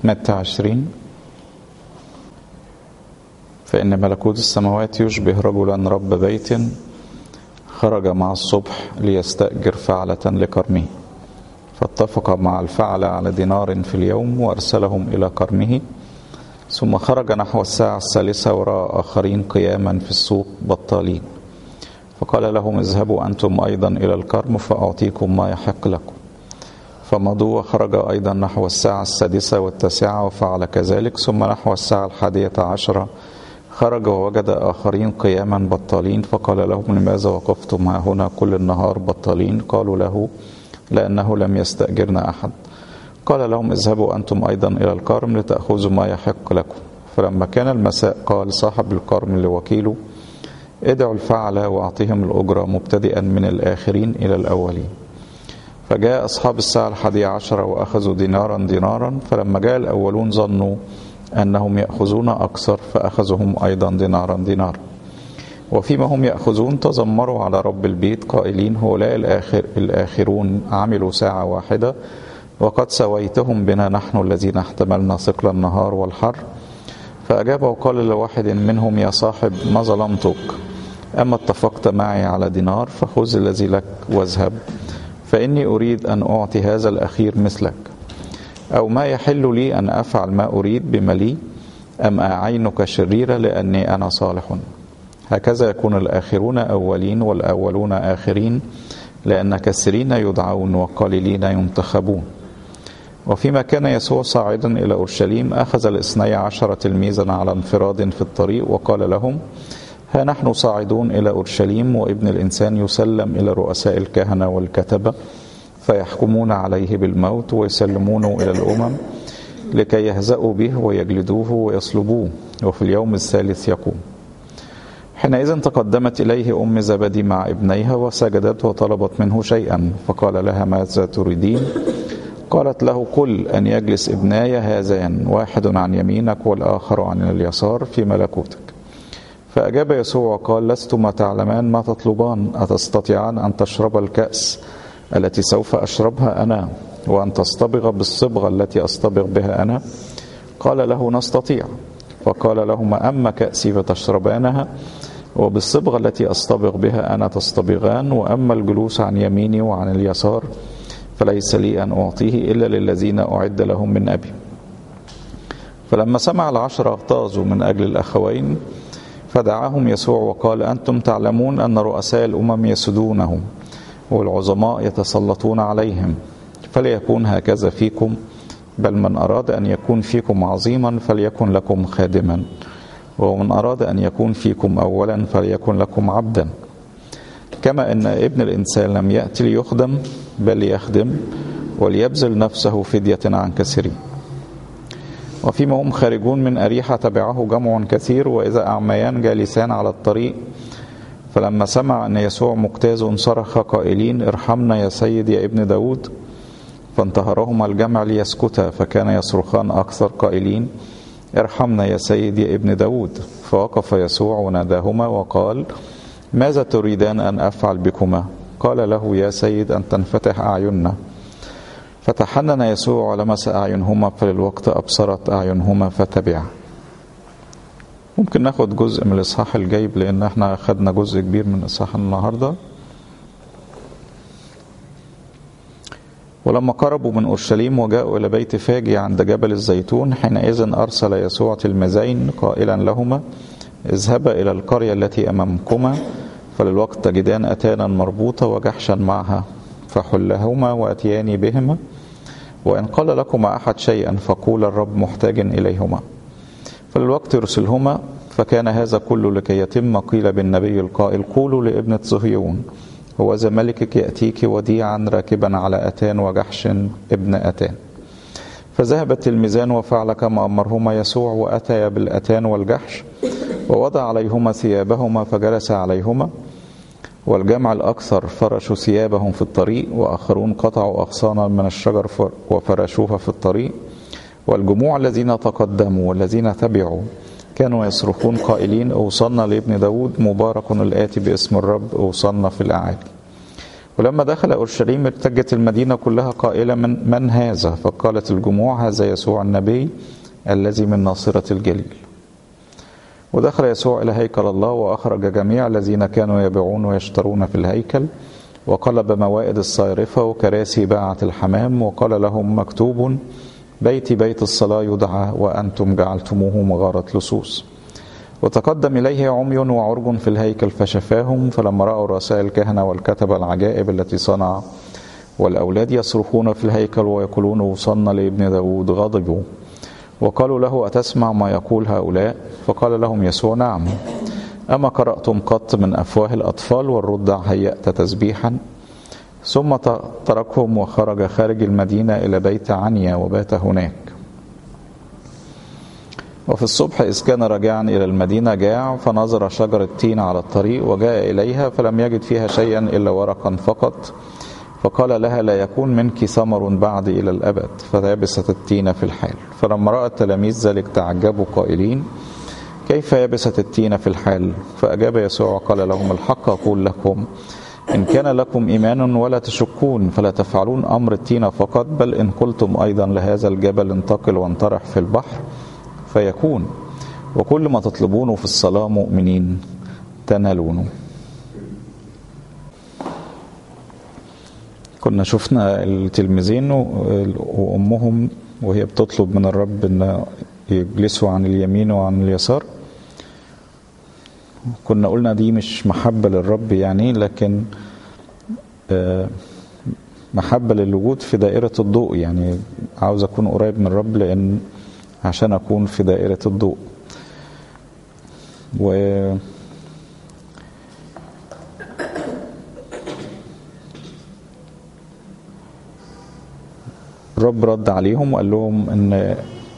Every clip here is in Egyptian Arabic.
متى عشرين فإن ملكوت السماوات يشبه رجلا رب بيت خرج مع الصبح ليستأجر فعلة لكرمه فاتفق مع الفعل على دينار في اليوم وأرسلهم إلى كرمه ثم خرج نحو الساعة الثالثة ورأى آخرين قياما في السوق بطالين فقال لهم اذهبوا أنتم أيضا إلى الكرم فأعطيكم ما يحق لكم فمضوا وخرج أيضا نحو الساعة السادسة والتاسعة وفعل كذلك ثم نحو الساعة الحادية عشرة خرج ووجد آخرين قياما بطالين فقال لهم لماذا وقفتم ها هنا كل النهار بطالين قالوا له لأنه لم يستأجرنا أحد قال لهم اذهبوا أنتم أيضا إلى الكرم لتأخذوا ما يحق لكم فلما كان المساء قال صاحب الكرم لوكيله ادعوا الفعل واعطهم الأجرة مبتدئا من الآخرين إلى الأولين فجاء أصحاب الساعة الحادية عشرة وأخذوا دينارا دينارا فلما جاء الأولون ظنوا أنهم يأخذون أكثر فأخذهم أيضا دينارا دينارا وفيما هم يأخذون تذمروا على رب البيت قائلين هؤلاء الآخر الآخرون عملوا ساعة واحدة وقد سويتهم بنا نحن الذين احتملنا ثقل النهار والحر فأجاب وقال لواحد منهم يا صاحب ما ظلمتك أما اتفقت معي على دينار فخذ الذي لك واذهب فإني أريد أن أعطي هذا الأخير مثلك أو ما يحل لي أن أفعل ما أريد بملي أم أعينك شريرة لأني أنا صالح هكذا يكون الآخرون أولين والأولون آخرين لأن كثيرين يدعون وقليلين ينتخبون وفيما كان يسوع صاعدا إلى أورشليم أخذ الاثني عشر تلميذا على انفراد في الطريق وقال لهم ها نحن صاعدون إلى أورشليم وابن الإنسان يسلم إلى رؤساء الكهنة والكتبة فيحكمون عليه بالموت ويسلمونه إلى الأمم لكي يهزأوا به ويجلدوه ويصلبوه وفي اليوم الثالث يقوم حينئذ تقدمت إليه أم زبدي مع ابنيها وسجدت وطلبت منه شيئا فقال لها ماذا تريدين قالت له قل أن يجلس ابناي هذان واحد عن يمينك والآخر عن اليسار في ملكوتك فأجاب يسوع وقال لستما تعلمان ما تطلبان أتستطيعان أن تشرب الكأس التي سوف أشربها أنا وأن تصطبغ بالصبغة التي أصطبغ بها أنا قال له نستطيع فقال لهما أما كأسي فتشربانها وبالصبغة التي أصطبغ بها أنا تصطبغان وأما الجلوس عن يميني وعن اليسار فليس لي أن أعطيه إلا للذين أعد لهم من أبي فلما سمع العشرة اغتاظوا من أجل الأخوين فدعاهم يسوع وقال أنتم تعلمون أن رؤساء الأمم يسدونهم والعظماء يتسلطون عليهم فليكون هكذا فيكم بل من أراد أن يكون فيكم عظيما فليكن لكم خادما ومن أراد أن يكون فيكم أولا فليكن لكم عبدا كما أن ابن الإنسان لم يأتي ليخدم بل ليخدم وليبذل نفسه فدية عن كثيرين وفيما هم خارجون من أريحة تبعه جمع كثير وإذا أعميان جالسان على الطريق فلما سمع أن يسوع مجتاز صرخ قائلين ارحمنا يا سيد يا ابن داود فانتهرهما الجمع ليسكتا فكان يصرخان أكثر قائلين ارحمنا يا سيد يا ابن داود فوقف يسوع وناداهما وقال ماذا تريدان أن أفعل بكما قال له يا سيد أن تنفتح أعيننا فتحنن يسوع ولمس أعينهما فللوقت أبصرت أعينهما فتبع ممكن ناخد جزء من الإصحاح الجايب لأن احنا أخدنا جزء كبير من الإصحاح النهارده ولما قربوا من أورشليم وجاءوا إلى بيت فاجي عند جبل الزيتون حينئذ أرسل يسوع تلميذين قائلا لهما اذهبا إلى القرية التي أمامكما فللوقت تجدان أتانا مربوطة وجحشا معها فحلهما وأتياني بهما وإن قال لكما أحد شيئا فقول الرب محتاج إليهما فللوقت يرسلهما فكان هذا كله لكي يتم قيل بالنبي القائل قولوا لابنة صهيون هو ذا ملكك يأتيك وديعا راكبا على أتان وجحش ابن أتان فذهب التلميذان وفعل كما أمرهما يسوع وأتيا بالأتان والجحش ووضع عليهما ثيابهما فجلس عليهما والجمع الأكثر فرشوا ثيابهم في الطريق وآخرون قطعوا أغصانا من الشجر وفرشوها في الطريق والجموع الذين تقدموا والذين تبعوا كانوا يصرخون قائلين أوصلنا لابن داود مبارك الآتي باسم الرب أوصلنا في الأعالي ولما دخل أورشليم ارتجت المدينة كلها قائلة من, من هذا فقالت الجموع هذا يسوع النبي الذي من ناصرة الجليل ودخل يسوع إلى هيكل الله وأخرج جميع الذين كانوا يبيعون ويشترون في الهيكل وقلب موائد الصيرفة وكراسي باعة الحمام وقال لهم مكتوب بيتي بيت الصلاة يدعى وأنتم جعلتموه مغارة لصوص وتقدم إليه عمي وعرج في الهيكل فشفاهم فلما رأوا رؤساء الكهنة والكتبة العجائب التي صنع والأولاد يصرخون في الهيكل ويقولون وصلنا لابن داود غضبوا وقالوا له أتسمع ما يقول هؤلاء فقال لهم يسوع نعم أما قرأتم قط من أفواه الأطفال والرضع هيأت تسبيحا ثم تركهم وخرج خارج المدينة إلى بيت عنيا وبات هناك وفي الصبح إذ كان راجعا إلى المدينة جاع فنظر شجرة تين على الطريق وجاء إليها فلم يجد فيها شيئا إلا ورقا فقط فقال لها لا يكون منك ثمر بعد إلى الأبد فيبست التين في الحال فلما رأى التلاميذ ذلك تعجبوا قائلين كيف يبست التين في الحال فأجاب يسوع قال لهم الحق أقول لكم إن كان لكم إيمان ولا تشكون فلا تفعلون أمر التين فقط بل إن قلتم أيضا لهذا الجبل انتقل وانطرح في البحر فيكون وكل ما تطلبونه في الصلاة مؤمنين تنالونه كنا شفنا التلميذين وأمهم وهي بتطلب من الرب أن يجلسوا عن اليمين وعن اليسار كنا قلنا دي مش محبة للرب يعني لكن محبة للوجود في دائرة الضوء يعني عاوز أكون قريب من الرب لأن عشان أكون في دائرة الضوء و الرب رد عليهم وقال لهم ان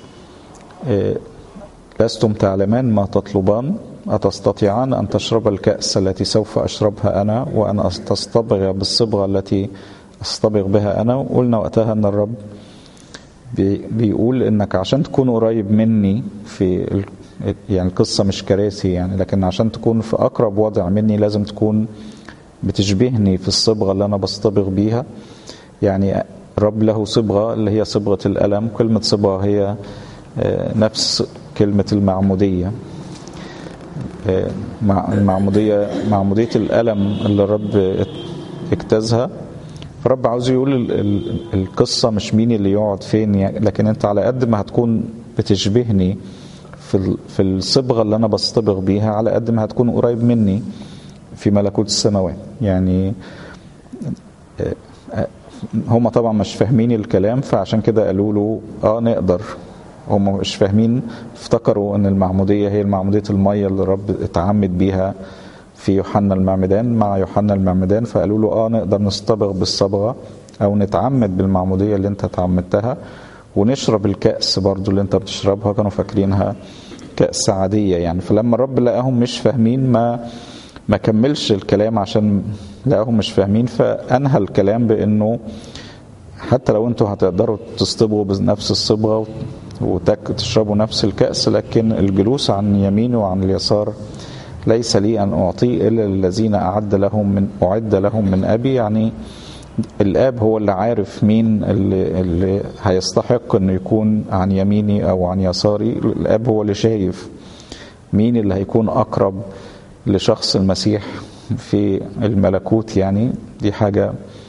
لستم تعلمان ما تطلبان أتستطيعان أن تشرب الكأس التي سوف أشربها أنا وأن تصطبغ بالصبغة التي أصطبغ بها أنا وقلنا وقتها أن الرب بيقول انك عشان تكون قريب مني في يعني القصه مش كراسي يعني لكن عشان تكون في اقرب وضع مني لازم تكون بتشبهني في الصبغه اللي انا بصطبغ بيها يعني الرب له صبغه اللي هي صبغه الالم كلمه صبغه هي نفس كلمه المعموديه المعموديه معموديه الالم اللي الرب اجتازها فالرب عاوز يقول القصة مش مين اللي يقعد فين يعني لكن انت على قد ما هتكون بتشبهني في في الصبغة اللي انا بصطبغ بيها على قد ما هتكون قريب مني في ملكوت السماوات يعني هم طبعا مش فاهمين الكلام فعشان كده قالوا له اه نقدر هم مش فاهمين افتكروا ان المعمودية هي المعمودية المية اللي الرب اتعمد بيها في يوحنا المعمدان مع يوحنا المعمدان فقالوا له اه نقدر نصطبغ بالصبغه او نتعمد بالمعموديه اللي انت تعمدتها ونشرب الكأس برضو اللي انت بتشربها كانوا فاكرينها كأس عادية يعني فلما الرب لقاهم مش فاهمين ما ما كملش الكلام عشان لقاهم مش فاهمين فأنهى الكلام بأنه حتى لو انتوا هتقدروا تصطبغوا بنفس الصبغة وتشربوا نفس الكأس لكن الجلوس عن يمين وعن اليسار ليس لي أن أعطيه إلا الذين أعد لهم من أعد لهم من أبي يعني الآب هو اللي عارف مين اللي, اللي هيستحق أنه يكون عن يميني أو عن يساري الآب هو اللي شايف مين اللي هيكون أقرب لشخص المسيح في الملكوت يعني دي حاجة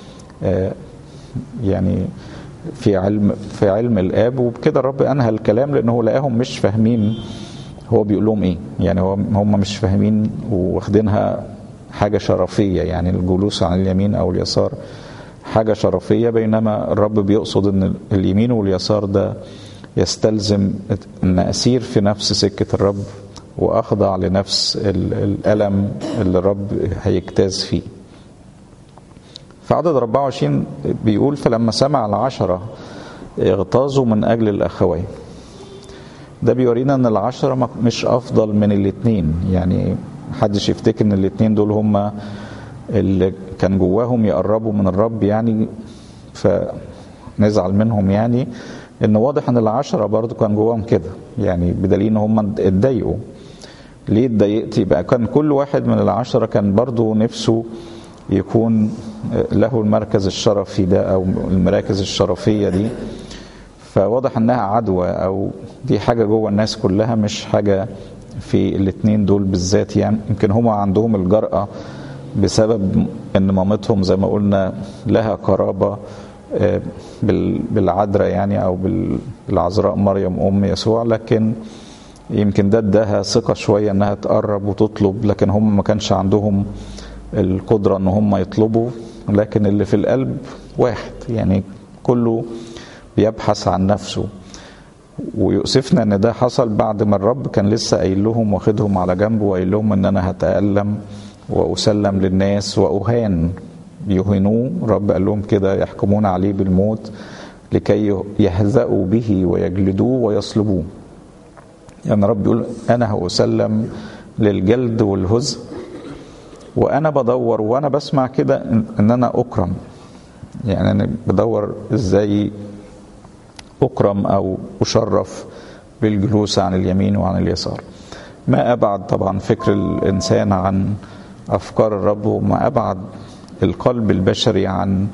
يعني في علم في علم الآب وبكده الرب أنهى الكلام لأنه لقاهم مش فاهمين هو بيقول لهم ايه يعني هو هم مش فاهمين واخدينها حاجة شرفية يعني الجلوس عن اليمين أو اليسار حاجة شرفية بينما الرب بيقصد أن اليمين واليسار ده يستلزم أن أسير في نفس سكة الرب وأخضع لنفس الألم اللي الرب هيجتاز فيه في عدد 24 بيقول فلما سمع العشرة اغتاظوا من أجل الأخوين ده بيورينا ان العشرة مش افضل من الاثنين يعني محدش يفتكر ان الاثنين دول هم اللي كان جواهم يقربوا من الرب يعني فنزعل منهم يعني ان واضح ان العشرة برضو كان جواهم كده يعني بدليل ان هم اتضايقوا ليه اتضايقت يبقى كان كل واحد من العشرة كان برضو نفسه يكون له المركز الشرفي ده او المراكز الشرفيه دي فواضح انها عدوى او دي حاجه جوه الناس كلها مش حاجه في الاتنين دول بالذات يعني يمكن هما عندهم الجرأة بسبب ان مامتهم زي ما قلنا لها قرابة بالعذراء يعني او بالعذراء مريم ام يسوع لكن يمكن ده اداها ثقة شوية انها تقرب وتطلب لكن هم ما كانش عندهم القدرة ان هم يطلبوا لكن اللي في القلب واحد يعني كله بيبحث عن نفسه ويؤسفنا ان ده حصل بعد ما الرب كان لسه قايل لهم واخدهم على جنب وقايل لهم ان انا هتألم واسلم للناس واهان يهنوه رب قال لهم كده يحكمون عليه بالموت لكي يهزأوا به ويجلدوه ويصلبوه يعني رب يقول انا هأسلم للجلد والهزء وانا بدور وانا بسمع كده ان انا اكرم يعني انا بدور ازاي أكرم أو أشرف بالجلوس عن اليمين وعن اليسار ما أبعد طبعا فكر الإنسان عن أفكار الرب وما أبعد القلب البشري عن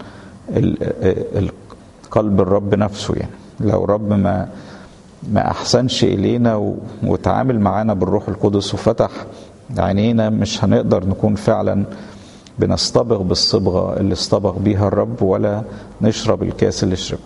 قلب الرب نفسه يعني لو رب ما ما أحسنش إلينا وتعامل معانا بالروح القدس وفتح عينينا مش هنقدر نكون فعلا بنصطبغ بالصبغة اللي اصطبغ بيها الرب ولا نشرب الكاس اللي شربه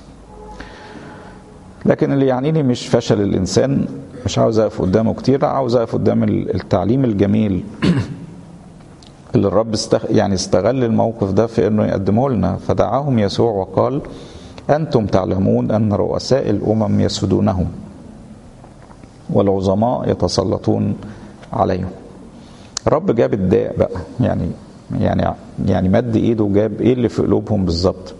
لكن اللي يعنيني مش فشل الانسان مش عاوز اقف قدامه كتير عاوز اقف قدام التعليم الجميل اللي الرب استخ... يعني استغل الموقف ده في انه يقدمه لنا فدعاهم يسوع وقال انتم تعلمون ان رؤساء الامم يسودونهم والعظماء يتسلطون عليهم الرب جاب الداء بقى يعني يعني يعني مد ايده وجاب ايه اللي في قلوبهم بالظبط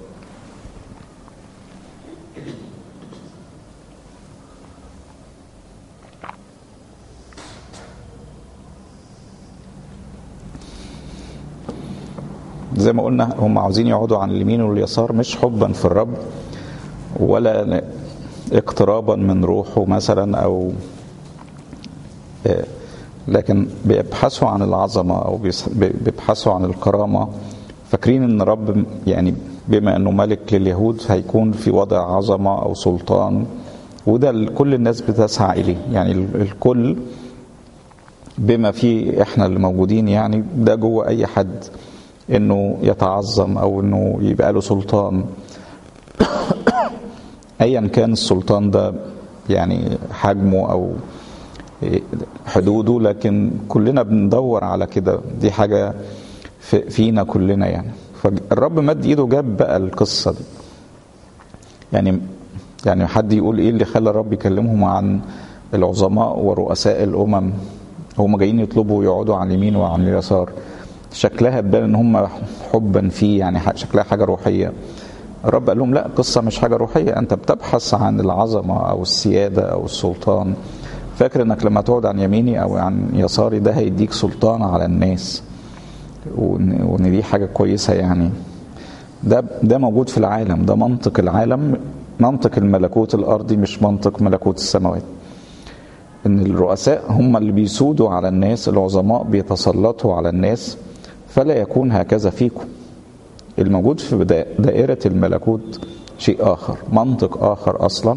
زي ما قلنا هم عاوزين يقعدوا عن اليمين واليسار مش حبا في الرب ولا اقترابا من روحه مثلا او لكن بيبحثوا عن العظمه او بيبحثوا عن الكرامه فاكرين ان الرب يعني بما انه ملك لليهود هيكون في وضع عظمه او سلطان وده كل الناس بتسعى اليه يعني الكل بما فيه احنا اللي موجودين يعني ده جوه اي حد انه يتعظم او انه يبقى له سلطان ايا كان السلطان ده يعني حجمه او حدوده لكن كلنا بندور على كده دي حاجه فينا كلنا يعني فالرب مد ايده جاب بقى القصه دي يعني يعني حد يقول ايه اللي خلى الرب يكلمهم عن العظماء ورؤساء الامم هم جايين يطلبوا يقعدوا عن اليمين وعن اليسار شكلها تبان ان هم حبا فيه يعني شكلها حاجه روحيه الرب قال لهم لا قصه مش حاجه روحيه انت بتبحث عن العظمه او السياده او السلطان فاكر انك لما تقعد عن يميني او عن يساري ده هيديك سلطان على الناس وان دي حاجه كويسه يعني ده ده موجود في العالم ده منطق العالم منطق الملكوت الارضي مش منطق ملكوت السماوات ان الرؤساء هم اللي بيسودوا على الناس العظماء بيتسلطوا على الناس فلا يكون هكذا فيكم الموجود في دائرة الملكوت شيء آخر منطق آخر أصلا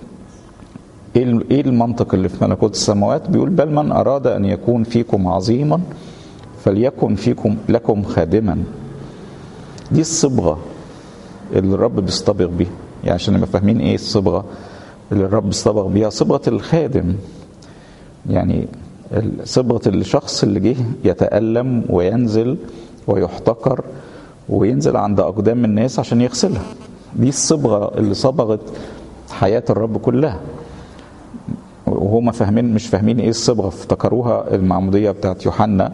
إيه المنطق اللي في ملكوت السماوات بيقول بل من أراد أن يكون فيكم عظيما فليكن فيكم لكم خادما دي الصبغة اللي الرب بيصطبغ بيها يعني عشان نبقى فاهمين ايه الصبغة اللي الرب اصطبغ بيها صبغة الخادم يعني صبغة الشخص اللي جه يتألم وينزل ويحتقر وينزل عند أقدام الناس عشان يغسلها دي الصبغة اللي صبغت حياة الرب كلها وهم فاهمين مش فاهمين ايه الصبغة افتكروها المعمودية بتاعت يوحنا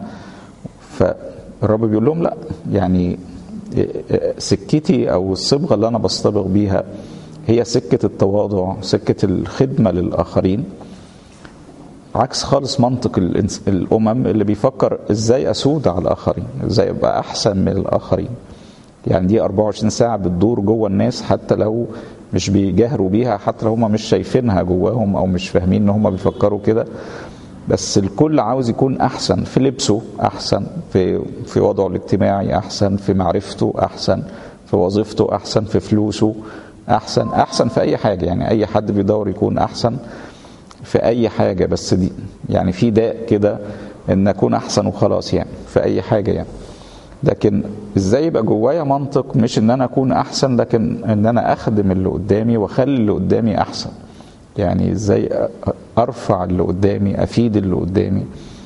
فالرب بيقول لهم لا يعني سكتي او الصبغة اللي انا بصطبغ بيها هي سكة التواضع سكة الخدمة للآخرين عكس خالص منطق الامم اللي بيفكر ازاي اسود على الاخرين ازاي ابقى احسن من الاخرين يعني دي 24 ساعه بتدور جوه الناس حتى لو مش بيجاهروا بيها حتى لو هم مش شايفينها جواهم او مش فاهمين ان هم بيفكروا كده بس الكل عاوز يكون احسن في لبسه احسن في في وضعه الاجتماعي احسن في معرفته احسن في وظيفته احسن في فلوسه احسن احسن في اي حاجه يعني اي حد بيدور يكون احسن في اي حاجه بس دي يعني في داء كده ان اكون احسن وخلاص يعني في اي حاجه يعني لكن ازاي يبقى جوايا منطق مش ان انا اكون احسن لكن ان انا اخدم اللي قدامي واخلي اللي قدامي احسن يعني ازاي ارفع اللي قدامي افيد اللي قدامي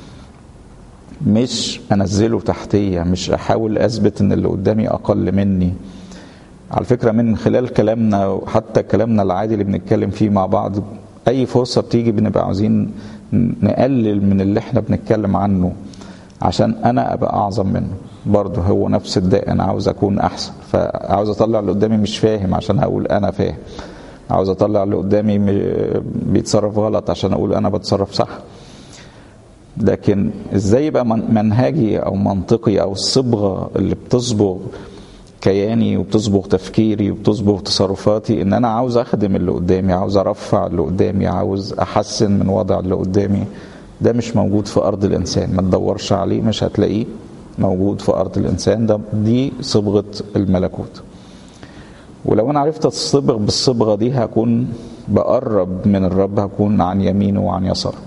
مش انزله تحتيه مش احاول اثبت ان اللي قدامي اقل مني على فكره من خلال كلامنا وحتى كلامنا العادي اللي بنتكلم فيه مع بعض اي فرصه بتيجي بنبقى عاوزين نقلل من اللي احنا بنتكلم عنه عشان انا ابقى اعظم منه برضه هو نفس الداء انا عاوز اكون احسن فعاوز اطلع اللي قدامي مش فاهم عشان اقول انا فاهم عاوز اطلع اللي قدامي بيتصرف غلط عشان اقول انا بتصرف صح لكن ازاي يبقى منهجي او منطقي او الصبغه اللي بتصبغ كياني وبتصبغ تفكيري وبتصبغ تصرفاتي ان انا عاوز اخدم اللي قدامي عاوز ارفع اللي قدامي عاوز احسن من وضع اللي قدامي ده مش موجود في ارض الانسان ما تدورش عليه مش هتلاقيه موجود في ارض الانسان ده دي صبغه الملكوت ولو انا عرفت اتصبغ بالصبغه دي هكون بقرب من الرب هكون عن يمينه وعن يساره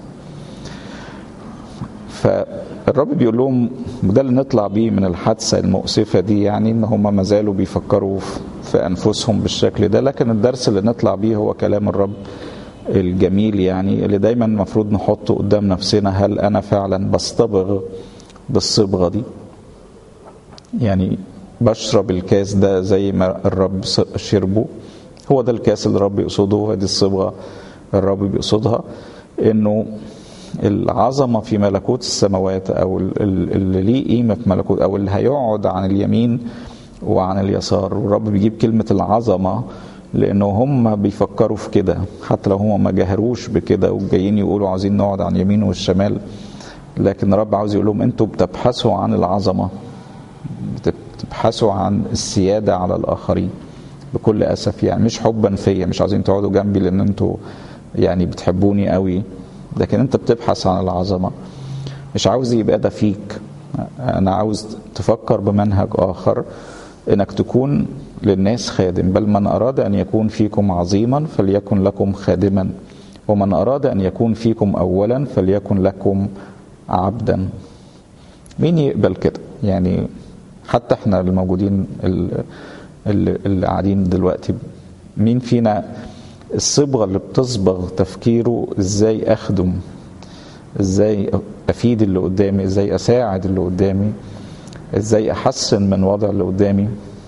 فالرب بيقول لهم وده اللي نطلع بيه من الحادثه المؤسفه دي يعني ان هم ما زالوا بيفكروا في انفسهم بالشكل ده لكن الدرس اللي نطلع بيه هو كلام الرب الجميل يعني اللي دايما المفروض نحطه قدام نفسنا هل انا فعلا بصطبغ بالصبغه دي يعني بشرب الكاس ده زي ما الرب شربه هو ده الكاس اللي الرب يقصده وهذه الصبغه الرب بيقصدها انه العظمه في ملكوت السماوات او اللي ليه قيمه في ملكوت او اللي هيقعد عن اليمين وعن اليسار والرب بيجيب كلمه العظمه لانه هم بيفكروا في كده حتى لو هم ما جاهروش بكده وجايين يقولوا عايزين نقعد عن اليمين والشمال لكن الرب عاوز يقول لهم انتوا بتبحثوا عن العظمه بتبحثوا عن السياده على الاخرين بكل اسف يعني مش حبا فيا مش عايزين تقعدوا جنبي لان انتوا يعني بتحبوني قوي لكن انت بتبحث عن العظمه مش عاوز يبقى ده فيك انا عاوز تفكر بمنهج اخر انك تكون للناس خادم بل من اراد ان يكون فيكم عظيما فليكن لكم خادما ومن اراد ان يكون فيكم اولا فليكن لكم عبدا مين يقبل كده يعني حتى احنا الموجودين اللي قاعدين دلوقتي مين فينا الصبغه اللي بتصبغ تفكيره ازاي اخدم ازاي افيد اللي قدامي ازاي اساعد اللي قدامي ازاي احسن من وضع اللي قدامي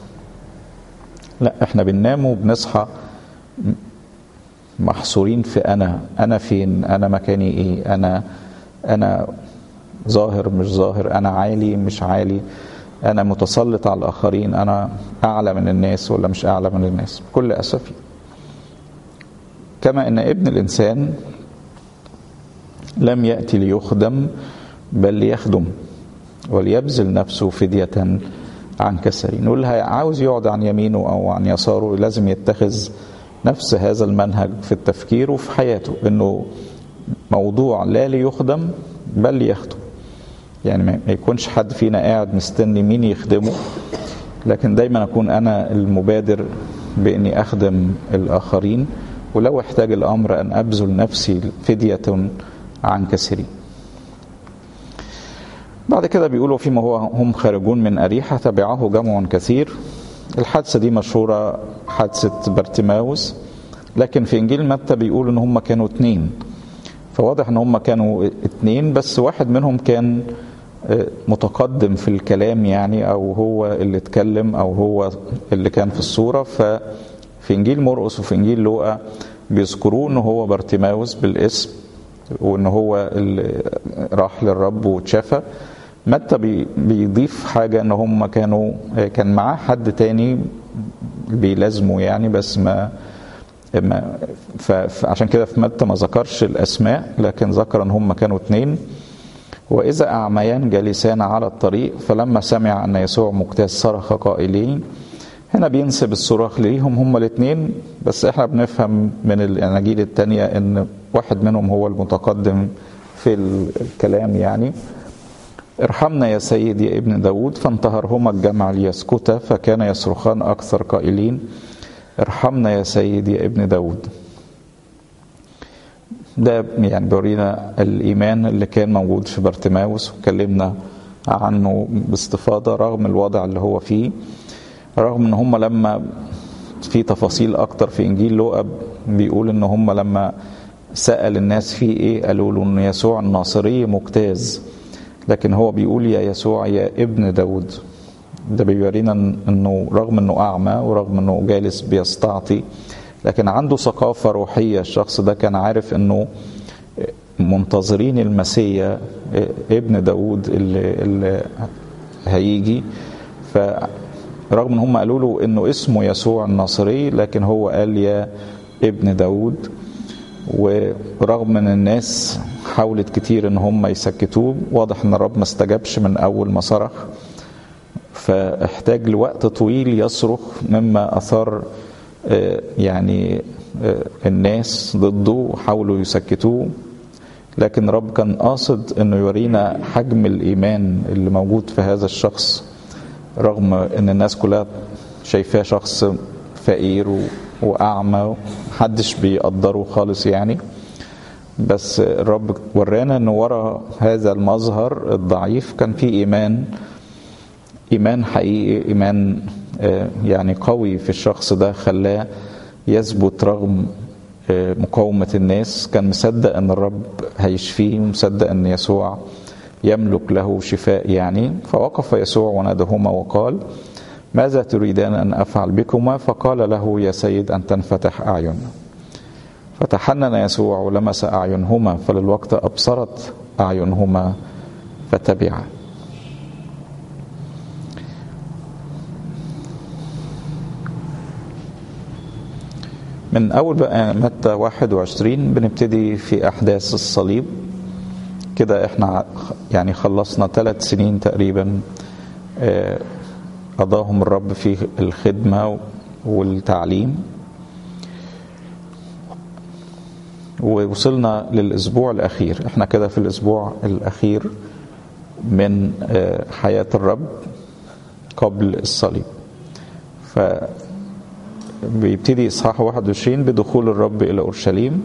لا احنا بننام وبنصحى محصورين في انا انا فين انا مكاني ايه انا انا ظاهر مش ظاهر انا عالي مش عالي انا متسلط على الاخرين انا اعلى من الناس ولا مش اعلى من الناس بكل اسف كما ان ابن الانسان لم ياتي ليخدم بل ليخدم وليبذل نفسه فدية عن كثيرين واللي عاوز يقعد عن يمينه او عن يساره لازم يتخذ نفس هذا المنهج في التفكير وفي حياته انه موضوع لا ليخدم بل ليخدم يعني ما يكونش حد فينا قاعد مستني مين يخدمه لكن دايما اكون انا المبادر باني اخدم الاخرين ولو احتاج الامر ان ابذل نفسي فديه عن كثيرين بعد كده بيقولوا فيما هو هم خارجون من أريحة تبعه جمع كثير الحادثة دي مشهورة حادثة برتماوس لكن في إنجيل متى بيقول إن هم كانوا اتنين فواضح إن هم كانوا اتنين بس واحد منهم كان متقدم في الكلام يعني أو هو اللي اتكلم أو هو اللي كان في الصورة ففي إنجيل مرقس وفي إنجيل لوقا بيذكروه إن هو برتماوس بالاسم وإن هو اللي راح للرب واتشافى متى بيضيف حاجة ان هم كانوا كان معاه حد تاني بيلازمه يعني بس ما, ما فعشان كده في متى ما ذكرش الاسماء لكن ذكر ان هم كانوا اتنين واذا اعميان جالسان على الطريق فلما سمع ان يسوع مجتاز صرخ قائلين هنا بينسب الصراخ ليهم هم الاثنين بس احنا بنفهم من الاناجيل التانية ان واحد منهم هو المتقدم في الكلام يعني ارحمنا يا سيدي يا ابن داود فانتهرهما الجمع ليسكتا فكان يصرخان أكثر قائلين ارحمنا يا سيدي يا ابن داود ده يعني بيورينا الإيمان اللي كان موجود في بارتماوس واتكلمنا عنه باستفاضة رغم الوضع اللي هو فيه رغم ان هم لما في تفاصيل اكتر في انجيل لوقا بيقول ان هم لما سأل الناس فيه ايه قالوا له ان يسوع الناصري مجتاز لكن هو بيقول يا يسوع يا ابن داود ده بيورينا انه رغم انه اعمى ورغم انه جالس بيستعطي لكن عنده ثقافه روحيه الشخص ده كان عارف انه منتظرين المسيا ابن داود اللي, اللي هيجي فرغم ان هم قالوا له انه اسمه يسوع الناصري لكن هو قال يا ابن داود ورغم ان الناس حاولت كتير ان هم يسكتوه واضح ان الرب ما استجابش من اول ما صرخ فاحتاج لوقت طويل يصرخ مما اثار يعني الناس ضده حاولوا يسكتوه لكن رب كان قاصد انه يورينا حجم الايمان اللي موجود في هذا الشخص رغم ان الناس كلها شايفاه شخص فقير واعمى محدش بيقدره خالص يعني بس الرب ورانا ان ورا هذا المظهر الضعيف كان في ايمان ايمان حقيقي ايمان يعني قوي في الشخص ده خلاه يثبت رغم مقاومة الناس كان مصدق ان الرب هيشفيه ومصدق ان يسوع يملك له شفاء يعني فوقف يسوع ونادهما وقال ماذا تريدان ان افعل بكما فقال له يا سيد ان تنفتح اعيننا فتحنن يسوع ولمس اعينهما فللوقت ابصرت اعينهما فتبعا من أول بقى متى 21 بنبتدي في أحداث الصليب كده احنا يعني خلصنا ثلاث سنين تقريبا قضاهم الرب في الخدمة والتعليم ووصلنا للأسبوع الأخير احنا كده في الأسبوع الأخير من حياة الرب قبل الصليب ف بيبتدي إصحاح 21 بدخول الرب إلى أورشليم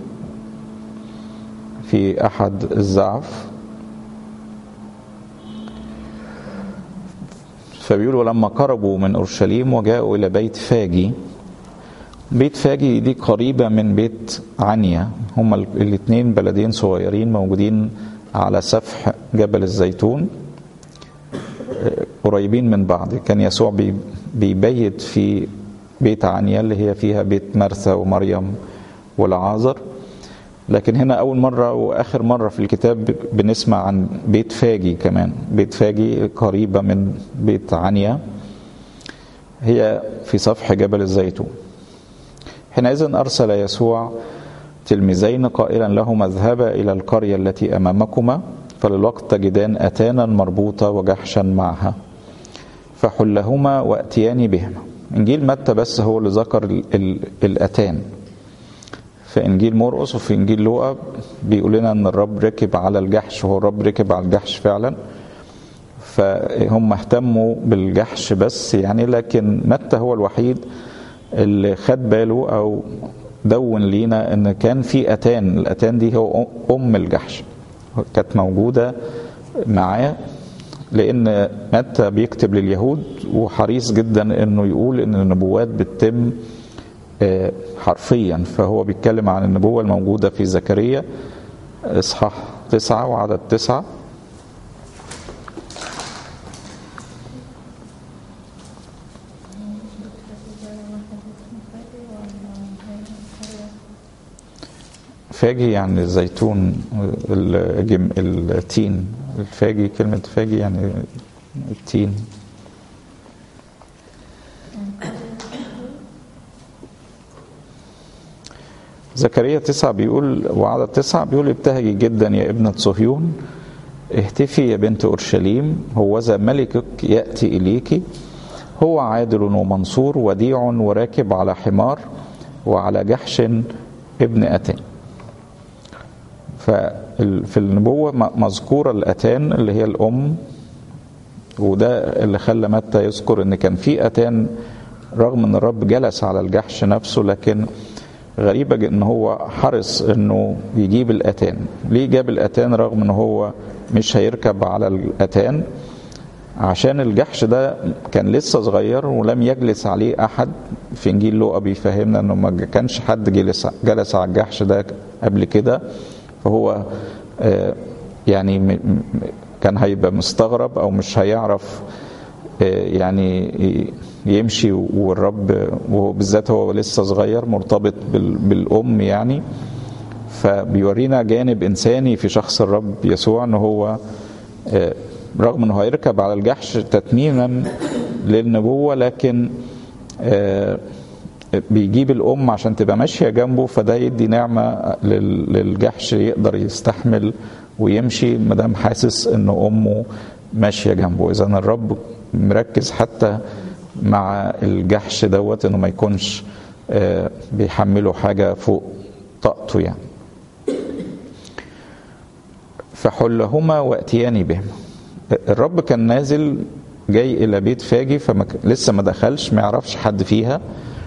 في أحد الزعف فبيقول ولما قربوا من أورشليم وجاءوا إلى بيت فاجي بيت فاجي دي قريبة من بيت عنيا هما الاثنين بلدين صغيرين موجودين على سفح جبل الزيتون قريبين من بعض كان يسوع بيبيت في بيت عنيا اللي هي فيها بيت مرثا ومريم والعازر لكن هنا أول مرة وآخر مرة في الكتاب بنسمع عن بيت فاجي كمان بيت فاجي قريبة من بيت عنيا هي في سفح جبل الزيتون حينئذ أرسل يسوع تلميذين قائلا لهما اذهبا إلى القرية التي أمامكما فللوقت تجدان أتانا مربوطة وجحشا معها فحلهما وأتيان بهما انجيل متى بس هو اللي ذكر ال ال الاتان في انجيل مرقس وفي انجيل لوقا بيقول لنا ان الرب ركب على الجحش هو الرب ركب على الجحش فعلا فهم اهتموا بالجحش بس يعني لكن متى هو الوحيد اللي خد باله او دون لينا ان كان في اتان الاتان دي هو ام الجحش كانت موجوده معاه لان متى بيكتب لليهود وحريص جدا انه يقول ان النبوات بتتم حرفيا فهو بيتكلم عن النبوه الموجوده في زكريا اصحاح تسعه وعدد تسعه فاجي يعني الزيتون الجم التين الفاجي كلمة فاجي يعني التين زكريا تسعة بيقول وعدد تسعة بيقول ابتهجي جدا يا ابنة صهيون اهتفي يا بنت أورشليم هوذا ملكك يأتي إليك هو عادل ومنصور وديع وراكب على حمار وعلى جحش ابن أتان في النبوة مذكورة الأتان اللي هي الأم وده اللي خلى متى يذكر ان كان في اتان رغم ان الرب جلس على الجحش نفسه لكن غريبة ان هو حرص انه يجيب الاتان ليه جاب الاتان رغم ان هو مش هيركب على الاتان عشان الجحش ده كان لسه صغير ولم يجلس عليه احد في انجيل لوقا بيفهمنا انه ما كانش حد جلس جلس على الجحش ده قبل كده فهو يعني كان هيبقى مستغرب او مش هيعرف يعني يمشي والرب وبالذات هو لسه صغير مرتبط بالام يعني فبيورينا جانب انساني في شخص الرب يسوع ان هو رغم انه هيركب على الجحش تتميما للنبوه لكن بيجيب الام عشان تبقى ماشيه جنبه فده يدي نعمه للجحش يقدر يستحمل ويمشي ما دام حاسس ان امه ماشيه جنبه اذا الرب مركز حتى مع الجحش دوت انه ما يكونش بيحمله حاجه فوق طاقته يعني فحلهما واتياني بهما الرب كان نازل جاي الى بيت فاجي فلسه ما دخلش ما يعرفش حد فيها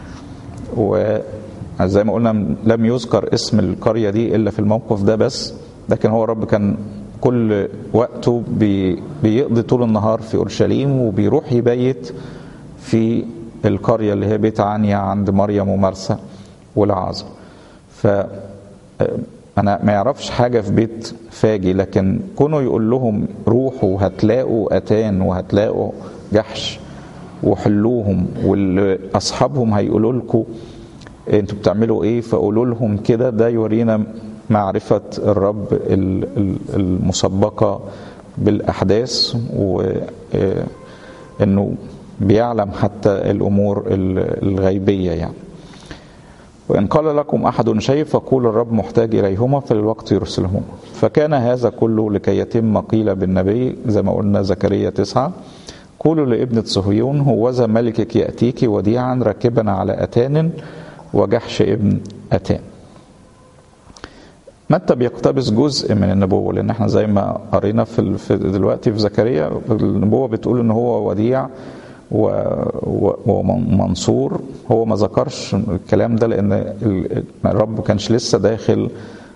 وزي ما قلنا لم يذكر اسم القريه دي الا في الموقف ده بس لكن هو الرب كان كل وقته بي بيقضي طول النهار في اورشليم وبيروح يبيت في القريه اللي هي بيت عنيا عند مريم ومرسى والعازر ف انا ما يعرفش حاجه في بيت فاجي لكن كونه يقول لهم روحوا هتلاقوا اتان وهتلاقوا جحش وحلوهم واصحابهم هيقولوا لكم انتوا بتعملوا ايه فقولوا لهم كده ده يورينا معرفة الرب المسبقة بالأحداث وإنه بيعلم حتى الأمور الغيبية يعني وإن قال لكم أحد شيء فقول الرب محتاج إليهما في الوقت يرسلهما فكان هذا كله لكي يتم قيل بالنبي زي ما قلنا زكريا تسعة قولوا لابنة صهيون هوذا ملكك يأتيك وديعا راكبا على أتان وجحش ابن أتان متى بيقتبس جزء من النبوة لأن احنا زي ما قرينا في, في دلوقتي في زكريا النبوة بتقول إن هو وديع ومنصور هو ما ذكرش الكلام ده لأن الرب ما كانش لسه داخل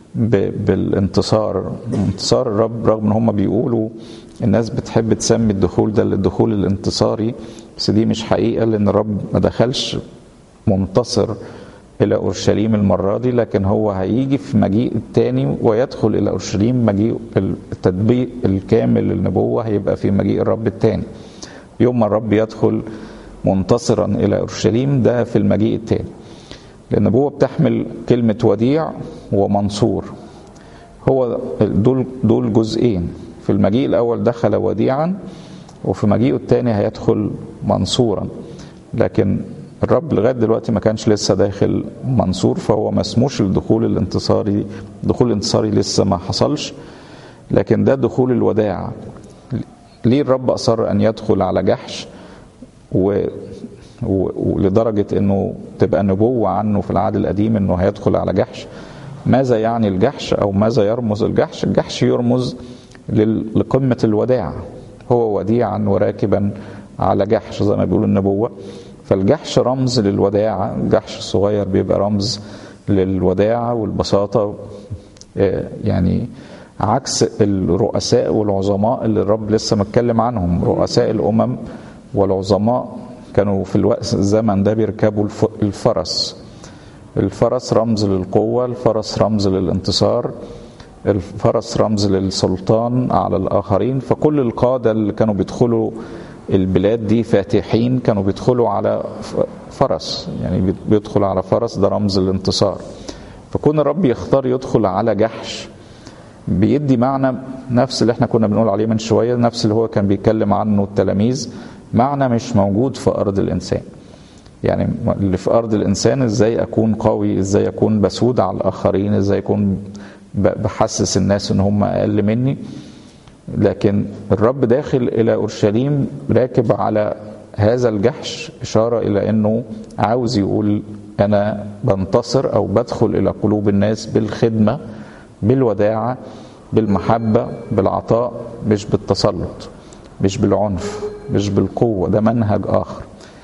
بالانتصار انتصار الرب رغم ان هم بيقولوا الناس بتحب تسمي الدخول ده الدخول الانتصاري بس دي مش حقيقة لأن الرب ما دخلش منتصر إلى أورشليم المرة دي لكن هو هيجي في مجيء الثاني ويدخل إلى أورشليم مجيء التطبيق الكامل للنبوة هيبقى في مجيء الرب الثاني يوم ما الرب يدخل منتصرا إلى أورشليم ده في المجيء الثاني النبوة بتحمل كلمة وديع ومنصور هو دول دول جزئين في المجيء الأول دخل وديعا وفي مجيئه الثاني هيدخل منصورا لكن الرب لغايه دلوقتي ما كانش لسه داخل منصور فهو ما اسموش الدخول الانتصاري الدخول الانتصاري لسه ما حصلش لكن ده دخول الوداع ليه الرب اصر ان يدخل على جحش و ولدرجة انه تبقى نبوة عنه في العهد القديم انه هيدخل على جحش ماذا يعني الجحش او ماذا يرمز الجحش الجحش يرمز لقمة الوداع هو وديعا وراكبا على جحش زي ما بيقول النبوة فالجحش رمز للوداعة الجحش الصغير بيبقى رمز للوداعة والبساطة يعني عكس الرؤساء والعظماء اللي الرب لسه متكلم عنهم رؤساء الأمم والعظماء كانوا في الوقت الزمن ده بيركبوا الفرس الفرس رمز للقوة الفرس رمز للانتصار الفرس رمز للسلطان على الآخرين فكل القادة اللي كانوا بيدخلوا البلاد دي فاتحين كانوا بيدخلوا على فرس يعني بيدخل على فرس ده رمز الانتصار فكون الرب يختار يدخل على جحش بيدي معنى نفس اللي احنا كنا بنقول عليه من شوية نفس اللي هو كان بيتكلم عنه التلاميذ معنى مش موجود في أرض الإنسان يعني اللي في أرض الإنسان إزاي أكون قوي إزاي أكون بسود على الآخرين إزاي أكون بحسس الناس إن هم أقل مني لكن الرب داخل إلى أورشليم راكب على هذا الجحش إشارة إلى أنه عاوز يقول أنا بنتصر أو بدخل إلى قلوب الناس بالخدمة بالوداعة بالمحبة بالعطاء مش بالتسلط مش بالعنف مش بالقوة ده منهج آخر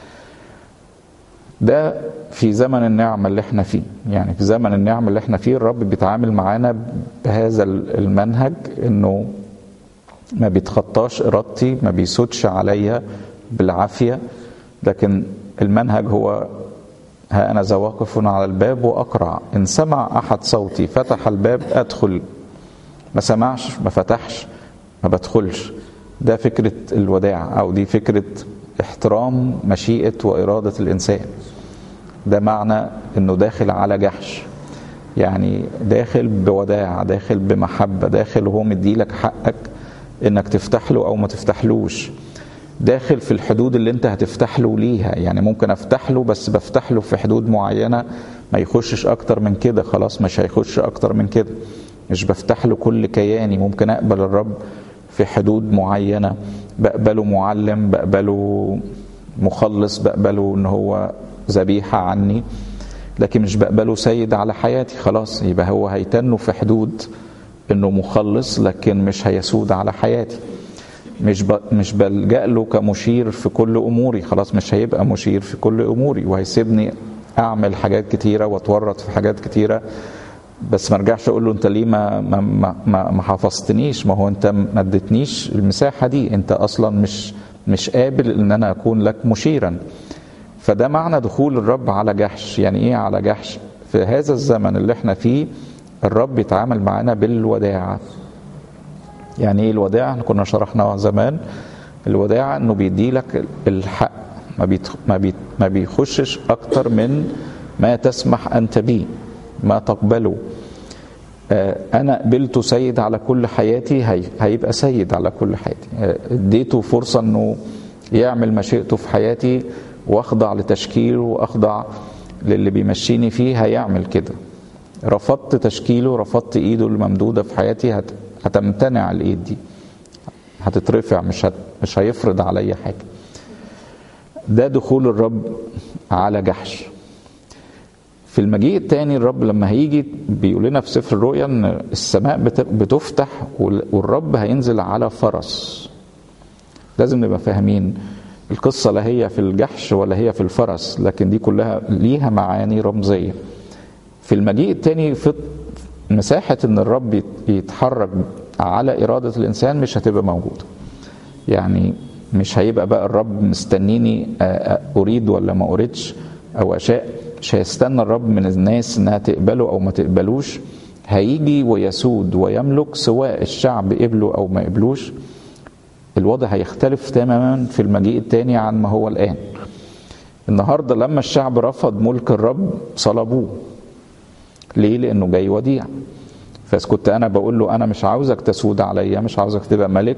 ده في زمن النعمة اللي احنا فيه يعني في زمن النعمة اللي احنا فيه الرب بيتعامل معانا بهذا المنهج انه ما بيتخطاش ارادتي ما بيسودش عليا بالعافية لكن المنهج هو ها أنا ذا واقف على الباب وأقرع إن سمع أحد صوتي فتح الباب أدخل ما سمعش ما فتحش ما بدخلش ده فكرة الوداع أو دي فكرة احترام مشيئة وإرادة الإنسان ده معنى إنه داخل على جحش يعني داخل بوداع داخل بمحبة داخل وهو مديلك حقك إنك تفتح له أو ما تفتحلوش داخل في الحدود اللي انت هتفتح له ليها يعني ممكن افتح له بس بفتح له في حدود معينة ما يخشش اكتر من كده خلاص مش هيخش اكتر من كده مش بفتح له كل كياني ممكن اقبل الرب في حدود معينة بقبله معلم بقبله مخلص بقبله ان هو ذبيحة عني لكن مش بقبله سيد على حياتي خلاص يبقى هو هيتنه في حدود انه مخلص لكن مش هيسود على حياتي مش ب... مش بلجأ له كمشير في كل اموري خلاص مش هيبقى مشير في كل اموري وهيسيبني اعمل حاجات كتيره واتورط في حاجات كتيره بس ما ارجعش اقول له انت ليه ما ما ما, ما حفظتنيش ما هو انت ما اديتنيش المساحه دي انت اصلا مش مش قابل ان انا اكون لك مشيرا فده معنى دخول الرب على جحش يعني ايه على جحش في هذا الزمن اللي احنا فيه الرب يتعامل معانا بالوداعه يعني ايه الوداع احنا كنا شرحناها زمان الوداع انه بيدي لك الحق ما بيت ما, بيت ما بيخشش اكتر من ما تسمح انت به ما تقبله انا قبلته سيد على كل حياتي هي هيبقى سيد على كل حياتي اديته فرصه انه يعمل مشيئته في حياتي واخضع لتشكيله واخضع للي بيمشيني فيه هيعمل كده رفضت تشكيله رفضت ايده الممدوده في حياتي هت هتمتنع الايد دي هتترفع مش هت... مش هيفرض عليا حاجه ده دخول الرب على جحش في المجيء الثاني الرب لما هيجي بيقول لنا في سفر الرؤيا ان السماء بت... بتفتح والرب هينزل على فرس لازم نبقى فاهمين القصة لا هي في الجحش ولا هي في الفرس لكن دي كلها ليها معاني رمزية في المجيء الثاني في مساحة ان الرب يتحرك على إرادة الإنسان مش هتبقى موجودة يعني مش هيبقى بقى الرب مستنيني أريد ولا ما أريدش أو أشاء مش هيستنى الرب من الناس إنها تقبله أو ما تقبلوش هيجي ويسود ويملك سواء الشعب قبله أو ما قبلوش الوضع هيختلف تماما في المجيء الثاني عن ما هو الآن النهارده لما الشعب رفض ملك الرب صلبوه ليه؟ لأنه جاي وديع فكنت أنا بقول له أنا مش عاوزك تسود عليا مش عاوزك تبقى ملك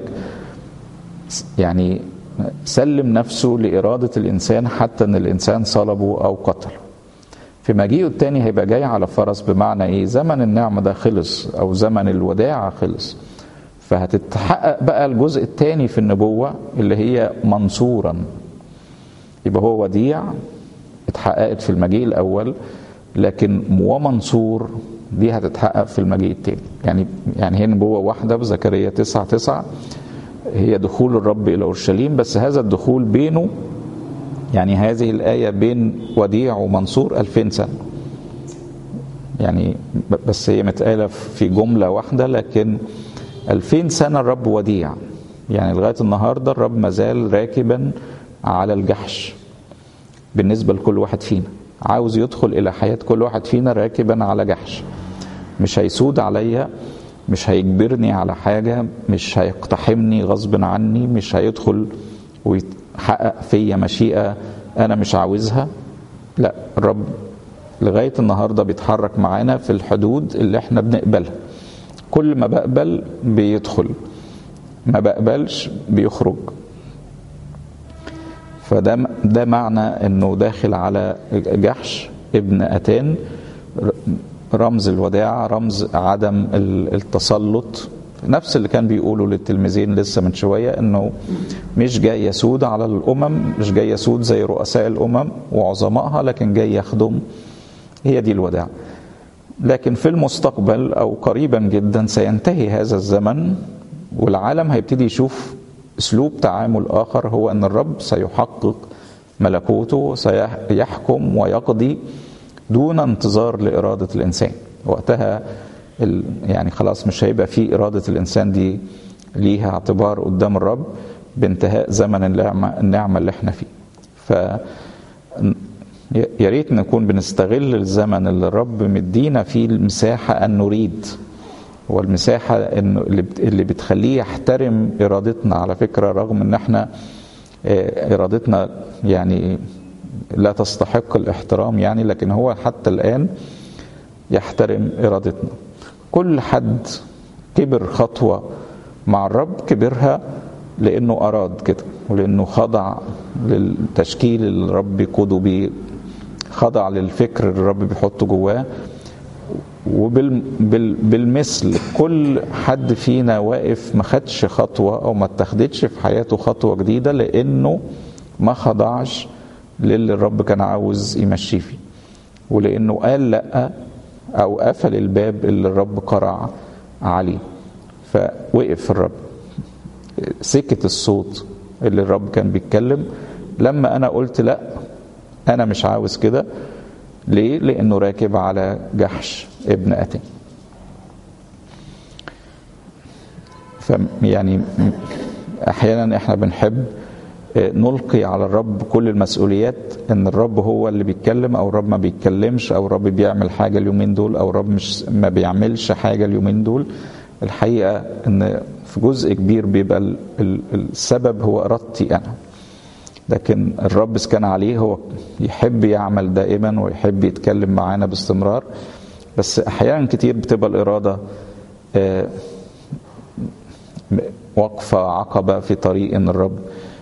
يعني سلم نفسه لإرادة الإنسان حتى أن الإنسان صلبه أو قتله في مجيئه التاني هيبقى جاي على فرس بمعنى إيه زمن النعمة ده خلص أو زمن الوداع خلص فهتتحقق بقى الجزء الثاني في النبوة اللي هي منصورا يبقى هو وديع اتحققت في المجيء الأول لكن ومنصور دي هتتحقق في المجيء التاني يعني يعني هي نبوة واحدة بزكريا تسعة تسعة هي دخول الرب إلى أورشليم بس هذا الدخول بينه يعني هذه الآية بين وديع ومنصور ألفين سنة يعني بس هي متقالة في جملة واحدة لكن ألفين سنة الرب وديع يعني لغاية النهاردة الرب مازال راكبا على الجحش بالنسبة لكل واحد فينا عاوز يدخل إلى حياة كل واحد فينا راكبا على جحش مش هيسود عليا مش هيجبرني على حاجة مش هيقتحمني غصب عني مش هيدخل ويحقق فيا مشيئة أنا مش عاوزها لا الرب لغاية النهاردة بيتحرك معانا في الحدود اللي احنا بنقبلها كل ما بقبل بيدخل ما بقبلش بيخرج فده ده معنى انه داخل على جحش ابن اتان رمز الوداع رمز عدم التسلط نفس اللي كان بيقوله للتلميذين لسه من شويه انه مش جاي يسود على الامم مش جاي يسود زي رؤساء الامم وعظمائها لكن جاي يخدم هي دي الوداع لكن في المستقبل او قريبا جدا سينتهي هذا الزمن والعالم هيبتدي يشوف اسلوب تعامل اخر هو ان الرب سيحقق ملكوته سيحكم ويقضي دون انتظار لاراده الانسان وقتها يعني خلاص مش هيبقى في اراده الانسان دي ليها اعتبار قدام الرب بانتهاء زمن النعمه النعمه اللي احنا فيه ف يا ريت نكون بنستغل الزمن اللي الرب مدينا فيه المساحه ان نريد والمساحه انه اللي بتخليه يحترم ارادتنا على فكره رغم ان احنا ارادتنا يعني لا تستحق الاحترام يعني لكن هو حتى الان يحترم ارادتنا كل حد كبر خطوه مع الرب كبرها لانه اراد كده ولانه خضع للتشكيل اللي الرب يقوده بيه خضع للفكر اللي الرب بيحطه جواه وبالمثل كل حد فينا واقف ما خدش خطوة أو ما اتخذتش في حياته خطوة جديدة لأنه ما خضعش للي الرب كان عاوز يمشيه فيه ولأنه قال لأ أو قفل الباب اللي الرب قرع عليه فوقف الرب سكت الصوت اللي الرب كان بيتكلم لما أنا قلت لأ أنا مش عاوز كده ليه؟ لأنه راكب على جحش ابن أتان فيعني أحيانا إحنا بنحب نلقي على الرب كل المسؤوليات ان الرب هو اللي بيتكلم او الرب ما بيتكلمش او الرب بيعمل حاجه اليومين دول او الرب مش ما بيعملش حاجه اليومين دول الحقيقه ان في جزء كبير بيبقى السبب هو ارادتي انا لكن الرب كان عليه هو يحب يعمل دائما ويحب يتكلم معانا باستمرار بس احيانا كتير بتبقى الاراده واقفه عقبه في طريق ان الرب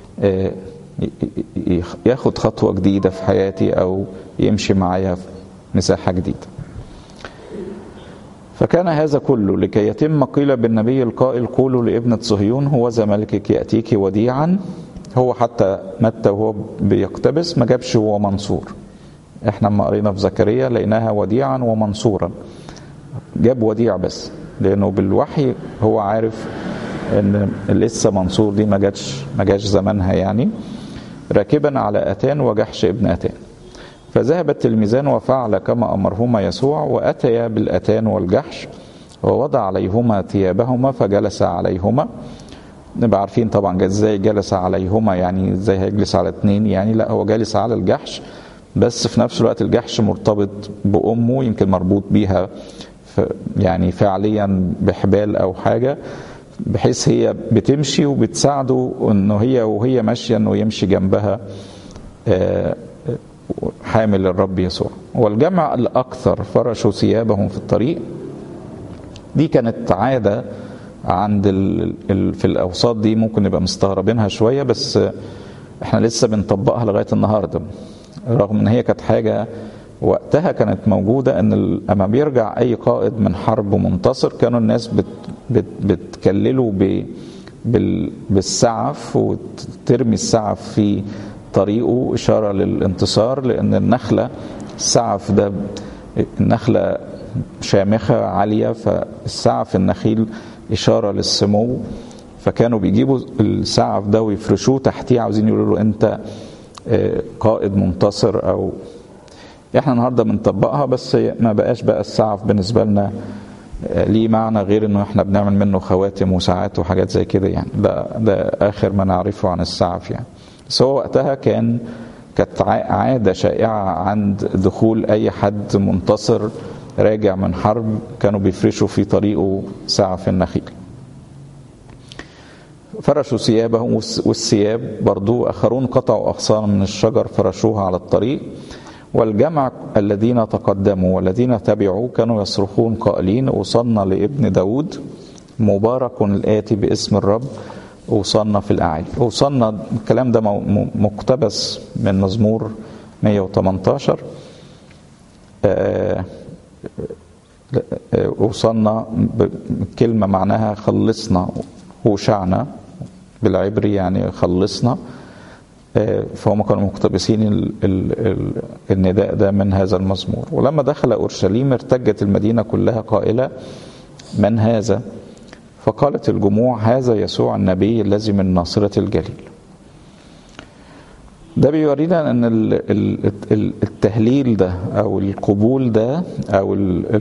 ياخد خطوه جديده في حياتي او يمشي معايا في مساحه جديده فكان هذا كله لكي يتم قيل بالنبي القائل قولوا لابنة صهيون هو ذا ملكك يأتيك وديعا هو حتى متى وهو بيقتبس ما جابش هو منصور احنا لما قرينا في زكريا لقيناها وديعا ومنصورا جاب وديع بس لانه بالوحي هو عارف ان لسه منصور دي ما جاتش ما جاش زمانها يعني راكبا على اتان وجحش ابن اتان فذهب التلميذان وفعل كما امرهما يسوع واتيا بالاتان والجحش ووضع عليهما ثيابهما فجلس عليهما نبقى عارفين طبعا ازاي جلس عليهما يعني ازاي هيجلس على اتنين يعني لا هو جالس على الجحش بس في نفس الوقت الجحش مرتبط بامه يمكن مربوط بيها يعني فعليا بحبال او حاجه بحيث هي بتمشي وبتساعده انه هي وهي ماشيه انه يمشي جنبها حامل الرب يسوع والجمع الاكثر فرشوا ثيابهم في الطريق دي كانت عاده عند ال ال في الاوساط دي ممكن نبقى مستغربينها شويه بس احنا لسه بنطبقها لغايه النهارده رغم ان هي كانت حاجه وقتها كانت موجوده ان لما بيرجع اي قائد من حرب منتصر كانوا الناس بت بت بتكلله ب بالسعف وترمي السعف في طريقه اشاره للانتصار لان النخله السعف ده النخله شامخه عاليه فالسعف النخيل اشاره للسمو فكانوا بيجيبوا السعف ده ويفرشوه تحتيه عاوزين يقولوا له انت قائد منتصر او احنا النهارده بنطبقها بس ما بقاش بقى السعف بالنسبه لنا ليه معنى غير انه احنا بنعمل منه خواتم وساعات وحاجات زي كده يعني ده ده اخر ما نعرفه عن السعف يعني بس هو وقتها كان كانت عاده شائعه عند دخول اي حد منتصر راجع من حرب كانوا بيفرشوا في طريقه سعف النخيل فرشوا ثيابهم والثياب برضو آخرون قطعوا أغصان من الشجر فرشوها على الطريق والجمع الذين تقدموا والذين تبعوا كانوا يصرخون قائلين أوصلنا لابن داود مبارك الآتي باسم الرب أوصلنا في الأعالي أوصلنا الكلام ده مقتبس من مزمور 118 آه وصلنا بكلمة معناها خلصنا وشعنا بالعبري يعني خلصنا فهم كانوا مقتبسين ال ال ال النداء ده من هذا المزمور ولما دخل أورشليم ارتجت المدينة كلها قائلة من هذا فقالت الجموع هذا يسوع النبي الذي من ناصرة الجليل ده بيورينا ان التهليل ده او القبول ده او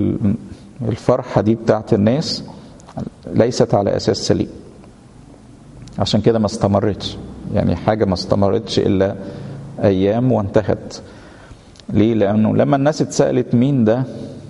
الفرحة دي بتاعت الناس ليست على اساس سليم عشان كده ما استمرتش يعني حاجة ما استمرتش الا ايام وانتهت ليه لانه لما الناس اتسألت مين ده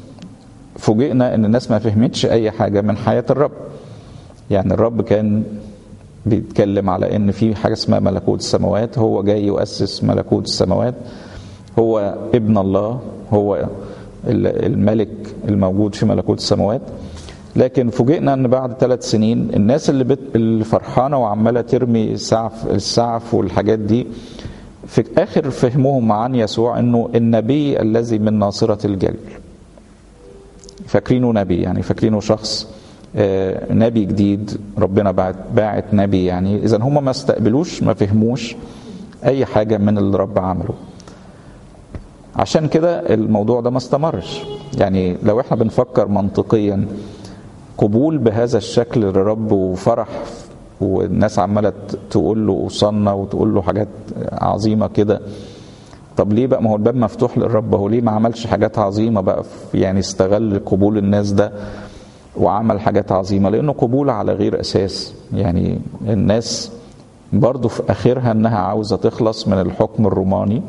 فوجئنا ان الناس ما فهمتش اي حاجة من حياة الرب يعني الرب كان بيتكلم على ان في حاجه اسمها ملكوت السماوات هو جاي يؤسس ملكوت السماوات هو ابن الله هو الملك الموجود في ملكوت السماوات لكن فوجئنا ان بعد ثلاث سنين الناس اللي بت... اللي فرحانه وعماله ترمي السعف السعف والحاجات دي في اخر فهمهم عن يسوع انه النبي الذي من ناصره الجليل فاكرينه نبي يعني فاكرينه شخص نبي جديد ربنا باعت باعت نبي يعني اذا هم ما استقبلوش ما فهموش اي حاجه من اللي رب عمله عشان كده الموضوع ده ما استمرش يعني لو احنا بنفكر منطقيا قبول بهذا الشكل للرب وفرح والناس عماله تقول له وصلنا وتقول له حاجات عظيمه كده طب ليه بقى ما هو الباب مفتوح للرب هو ليه ما عملش حاجات عظيمه بقى يعني استغل قبول الناس ده وعمل حاجات عظيمة لأنه قبول على غير أساس يعني الناس برضو في آخرها أنها عاوزة تخلص من الحكم الروماني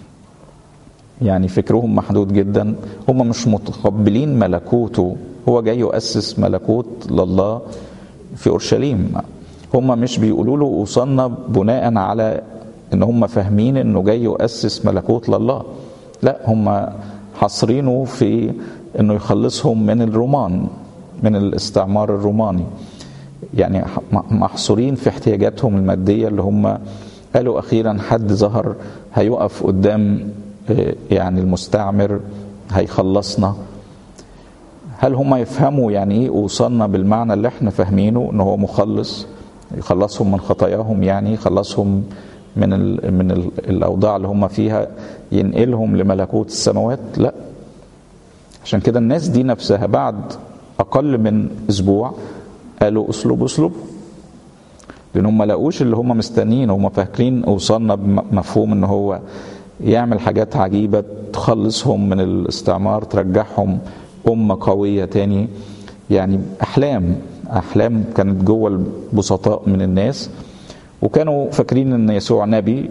يعني فكرهم محدود جدا هم مش متقبلين ملكوته هو جاي يؤسس ملكوت لله في أورشليم هم مش بيقولوا له وصلنا بناء على ان هم فاهمين انه جاي يؤسس ملكوت لله لا هم حاصرينه في انه يخلصهم من الرومان من الاستعمار الروماني يعني محصورين في احتياجاتهم المادية اللي هم قالوا أخيرا حد ظهر هيقف قدام يعني المستعمر هيخلصنا هل هم يفهموا يعني ايه اوصلنا بالمعنى اللي احنا فاهمينه ان هو مخلص يخلصهم من خطاياهم يعني يخلصهم من ال من ال الاوضاع اللي هم فيها ينقلهم لملكوت السماوات لا عشان كده الناس دي نفسها بعد اقل من اسبوع قالوا اسلوب اسلوب لان هم ما لقوش اللي هم مستنيين هم فاكرين اوصلنا بمفهوم ان هو يعمل حاجات عجيبه تخلصهم من الاستعمار ترجعهم امه قويه تاني يعني احلام احلام كانت جوه البسطاء من الناس وكانوا فاكرين ان يسوع نبي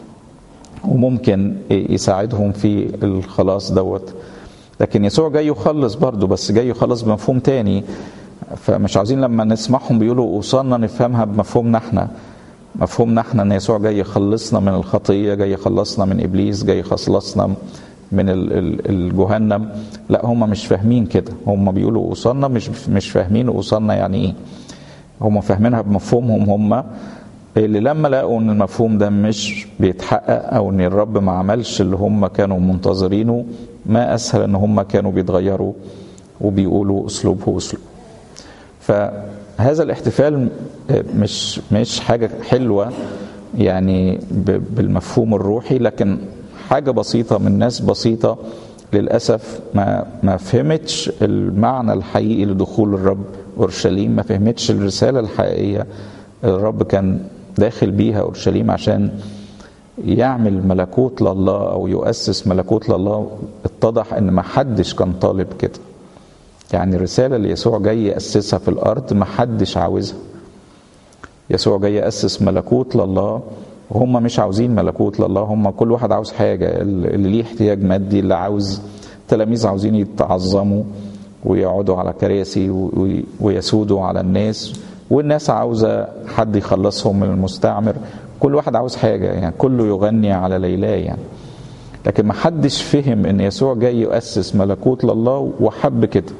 وممكن يساعدهم في الخلاص دوت لكن يسوع جاي يخلص برضه بس جاي يخلص بمفهوم تاني فمش عاوزين لما نسمعهم بيقولوا وصلنا نفهمها بمفهومنا احنا مفهومنا احنا ان يسوع جاي يخلصنا من الخطيه جاي يخلصنا من ابليس جاي يخلصنا من الجهنم لا هم مش فاهمين كده هم بيقولوا وصلنا مش مش فاهمين وصلنا يعني ايه هم فاهمينها بمفهومهم هم اللي لما لقوا ان المفهوم ده مش بيتحقق او ان الرب ما عملش اللي هم كانوا منتظرينه ما اسهل ان هم كانوا بيتغيروا وبيقولوا اسلوب هو اسلوب فهذا الاحتفال مش مش حاجه حلوه يعني بالمفهوم الروحي لكن حاجه بسيطه من ناس بسيطه للاسف ما ما فهمتش المعنى الحقيقي لدخول الرب اورشليم ما فهمتش الرساله الحقيقيه الرب كان داخل بيها اورشليم عشان يعمل ملكوت لله او يؤسس ملكوت لله اتضح ان ما حدش كان طالب كده يعني الرساله اللي يسوع جاي ياسسها في الارض ما حدش عاوزها يسوع جاي ياسس ملكوت لله وهم مش عاوزين ملكوت لله هم كل واحد عاوز حاجه اللي ليه احتياج مادي اللي عاوز تلاميذ عاوزين يتعظموا ويقعدوا على كراسي ويسودوا على الناس والناس عاوزه حد يخلصهم من المستعمر كل واحد عاوز حاجه يعني كله يغني على ليلاه يعني لكن ما حدش فهم ان يسوع جاي يؤسس ملكوت لله وحب كده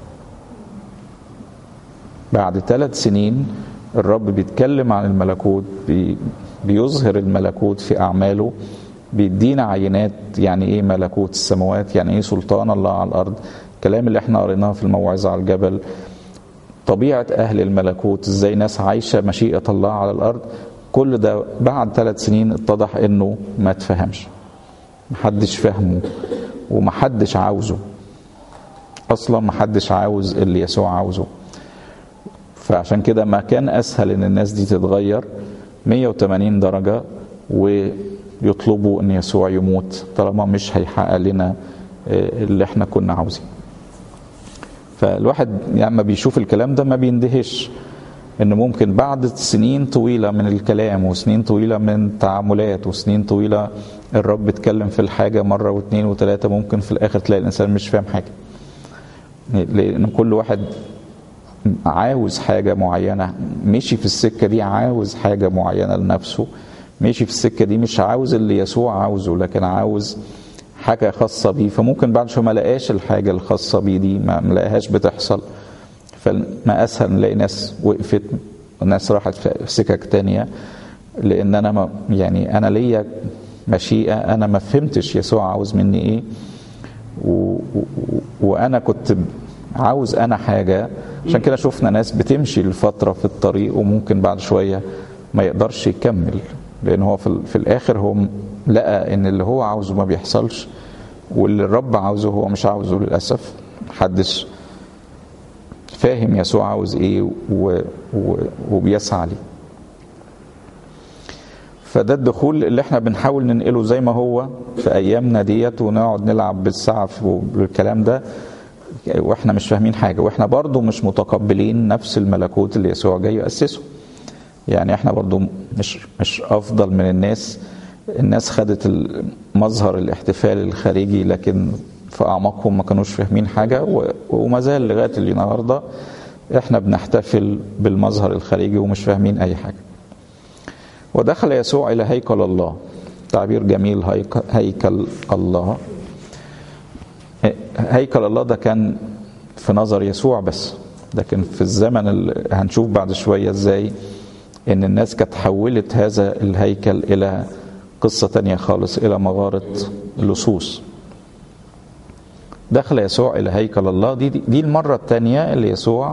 بعد ثلاث سنين الرب بيتكلم عن الملكوت بي بيظهر الملكوت في اعماله بيدينا عينات يعني ايه ملكوت السماوات يعني ايه سلطان الله على الارض الكلام اللي احنا قريناه في الموعظه على الجبل طبيعه اهل الملكوت ازاي ناس عايشه مشيئه الله على الارض كل ده بعد ثلاث سنين اتضح انه ما اتفهمش محدش فاهمه ومحدش عاوزه اصلا محدش عاوز اللي يسوع عاوزه فعشان كده ما كان اسهل ان الناس دي تتغير 180 درجة ويطلبوا ان يسوع يموت طالما مش هيحقق لنا اللي احنا كنا عاوزين فالواحد يعني ما بيشوف الكلام ده ما بيندهش ان ممكن بعد سنين طويلة من الكلام وسنين طويلة من التعاملات وسنين طويلة الرب اتكلم في الحاجة مرة واثنين وثلاثة ممكن في الاخر تلاقي الانسان مش فاهم حاجة لان كل واحد عاوز حاجة معينة مشي في السكة دي عاوز حاجة معينة لنفسه مشي في السكة دي مش عاوز اللي يسوع عاوزه لكن عاوز حاجة خاصة بيه فممكن بعد شوية ما لقاش الحاجة الخاصة بيه دي ما لقاهاش بتحصل فما أسهل نلاقي ناس وقفت وناس راحت في سكك تانية لأن أنا ما يعني أنا ليا مشيئة أنا ما فهمتش يسوع عاوز مني إيه و و وأنا كنت عاوز أنا حاجة عشان كده شفنا ناس بتمشي لفترة في الطريق وممكن بعد شوية ما يقدرش يكمل لأن هو في, في الآخر هو لقى إن اللي هو عاوزه ما بيحصلش واللي الرب عاوزه هو مش عاوزه للأسف محدش فاهم يسوع عاوز ايه و... و... وبيسعى ليه فده الدخول اللي احنا بنحاول ننقله زي ما هو في ايامنا ديت ونقعد نلعب بالسعف والكلام ده واحنا مش فاهمين حاجه واحنا برضو مش متقبلين نفس الملكوت اللي يسوع جاي ياسسه يعني احنا برضو مش مش افضل من الناس الناس خدت مظهر الاحتفال الخارجي لكن في اعماقهم ما كانوش فاهمين حاجه وما زال لغايه النهارده احنا بنحتفل بالمظهر الخارجي ومش فاهمين اي حاجه ودخل يسوع الى هيكل الله تعبير جميل هيكل الله هيكل الله ده كان في نظر يسوع بس لكن في الزمن اللي هنشوف بعد شويه ازاي ان الناس كانت حولت هذا الهيكل الى قصه تانية خالص الى مغاره لصوص دخل يسوع الى هيكل الله دي دي المره الثانيه اللي يسوع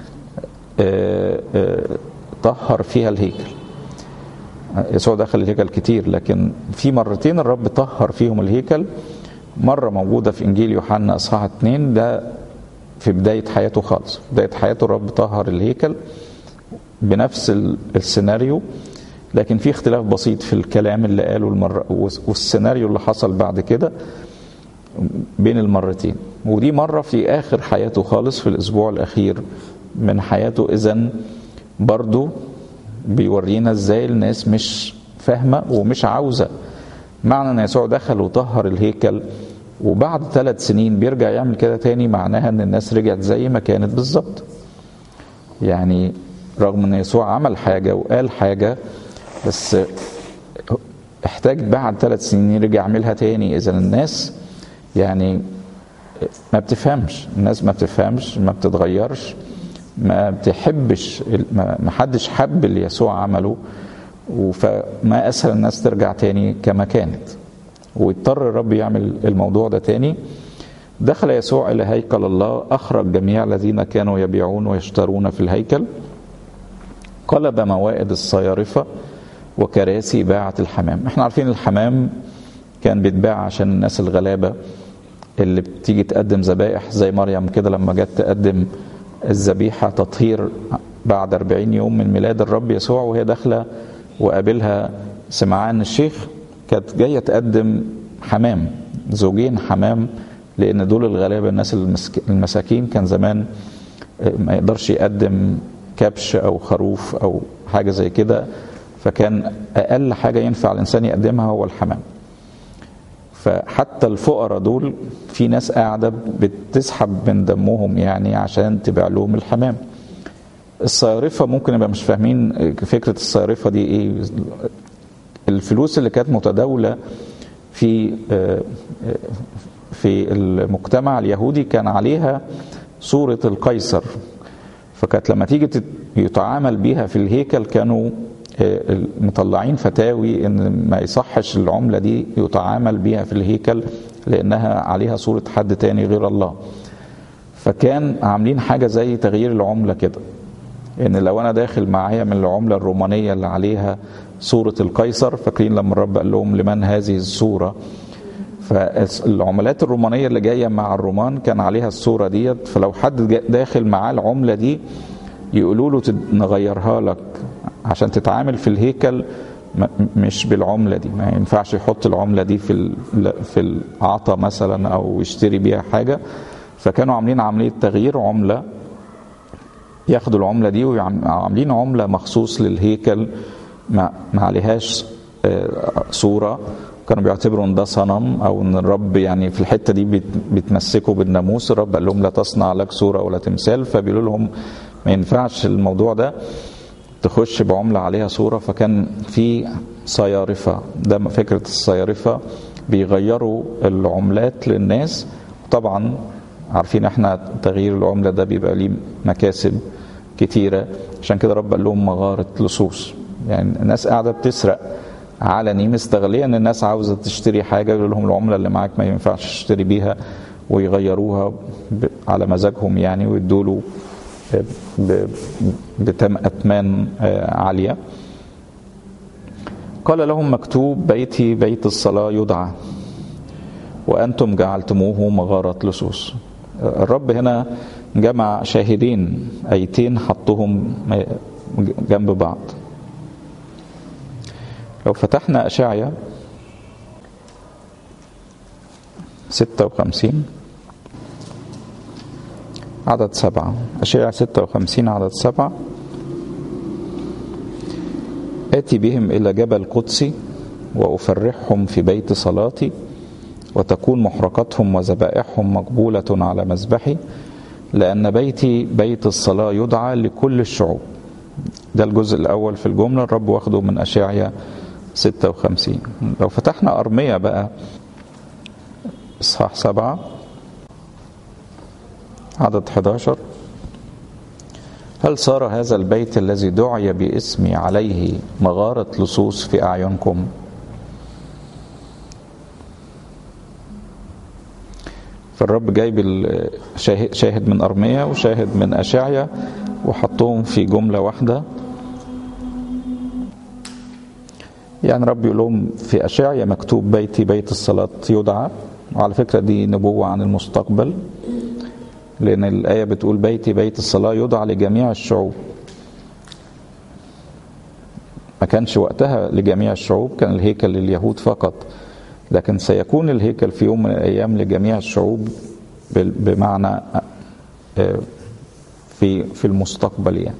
طهر فيها الهيكل يسوع دخل الهيكل كتير لكن في مرتين الرب طهر فيهم الهيكل مره موجوده في انجيل يوحنا اصحاح 2 ده في بدايه حياته خالص بدايه حياته الرب طهر الهيكل بنفس السيناريو لكن في اختلاف بسيط في الكلام اللي قاله المره والسيناريو اللي حصل بعد كده بين المرتين ودي مرة في آخر حياته خالص في الأسبوع الأخير من حياته إذا برضو بيورينا إزاي الناس مش فاهمة ومش عاوزة معنى أن يسوع دخل وطهر الهيكل وبعد ثلاث سنين بيرجع يعمل كده تاني معناها أن الناس رجعت زي ما كانت بالظبط يعني رغم أن يسوع عمل حاجة وقال حاجة بس احتاج بعد ثلاث سنين يرجع يعملها تاني إذا الناس يعني ما بتفهمش الناس ما بتفهمش ما بتتغيرش ما بتحبش ما حدش حب اللي يسوع عمله فما اسهل الناس ترجع تاني كما كانت ويضطر الرب يعمل الموضوع ده تاني دخل يسوع الى هيكل الله اخرج جميع الذين كانوا يبيعون ويشترون في الهيكل قلب موائد الصيارفه وكراسي باعة الحمام احنا عارفين الحمام كان بيتباع عشان الناس الغلابه اللي بتيجي تقدم ذبائح زي مريم كده لما جت تقدم الذبيحة تطهير بعد 40 يوم من ميلاد الرب يسوع وهي داخلة وقابلها سمعان الشيخ كانت جاية تقدم حمام زوجين حمام لأن دول الغلابة الناس المساكين كان زمان ما يقدرش يقدم كبش أو خروف أو حاجة زي كده فكان أقل حاجة ينفع الإنسان يقدمها هو الحمام فحتى الفقراء دول في ناس قاعده بتسحب من دمهم يعني عشان تبيع لهم الحمام الصيارفه ممكن يبقى مش فاهمين فكره الصيارفه دي ايه الفلوس اللي كانت متداوله في في المجتمع اليهودي كان عليها صوره القيصر فكانت لما تيجي يتعامل بيها في الهيكل كانوا مطلعين فتاوي ان ما يصحش العمله دي يتعامل بيها في الهيكل لانها عليها صوره حد تاني غير الله فكان عاملين حاجه زي تغيير العمله كده ان لو انا داخل معايا من العمله الرومانيه اللي عليها صوره القيصر فاكرين لما الرب قال لهم لمن هذه الصوره فالعملات الرومانيه اللي جايه مع الرومان كان عليها الصوره ديت فلو حد داخل معاه العمله دي يقولوا له نغيرها لك عشان تتعامل في الهيكل مش بالعمله دي ما ينفعش يحط العمله دي في في العطا مثلا او يشتري بيها حاجه فكانوا عاملين عمليه تغيير عمله ياخدوا العمله دي وعاملين عمله مخصوص للهيكل ما, ما عليهاش صوره كانوا بيعتبروا ان ده صنم او ان الرب يعني في الحته دي بيتمسكوا بالناموس الرب قال لهم لا تصنع لك صوره ولا تمثال فبيقولوا لهم ما ينفعش الموضوع ده تخش بعملة عليها صورة فكان في صيارفة ده فكرة الصيارفة بيغيروا العملات للناس طبعا عارفين احنا تغيير العملة ده بيبقى ليه مكاسب كتيرة عشان كده رب قال لهم مغارة لصوص يعني الناس قاعدة بتسرق علني مستغلية ان الناس عاوزة تشتري حاجة يقول لهم العملة اللي معاك ما ينفعش تشتري بيها ويغيروها على مزاجهم يعني ويدوا له بتم أثمان عالية قال لهم مكتوب بيتي بيت الصلاة يدعى وأنتم جعلتموه مغارة لصوص الرب هنا جمع شاهدين أيتين حطهم جنب بعض لو فتحنا أشعيا 56 عدد سبعة أشعيا 56 عدد سبعة آتي بهم إلى جبل قدسي وأفرحهم في بيت صلاتي وتكون محرقتهم وذبائحهم مقبولة على مذبحي لأن بيتي بيت الصلاة يدعى لكل الشعوب ده الجزء الأول في الجملة الرب واخده من أشعيا 56 لو فتحنا أرمية بقى إصحاح سبعة عدد 11 هل صار هذا البيت الذي دعي باسمي عليه مغارة لصوص في أعينكم فالرب جايب شاهد من أرمية وشاهد من أشعيا وحطهم في جملة واحدة يعني رب يقول لهم في أشعيا مكتوب بيتي بيت الصلاة يدعى وعلى فكرة دي نبوة عن المستقبل لأن الآية بتقول بيتي بيت الصلاة يدعى لجميع الشعوب ما كانش وقتها لجميع الشعوب كان الهيكل لليهود فقط لكن سيكون الهيكل في يوم من الأيام لجميع الشعوب بمعنى في في المستقبل يعني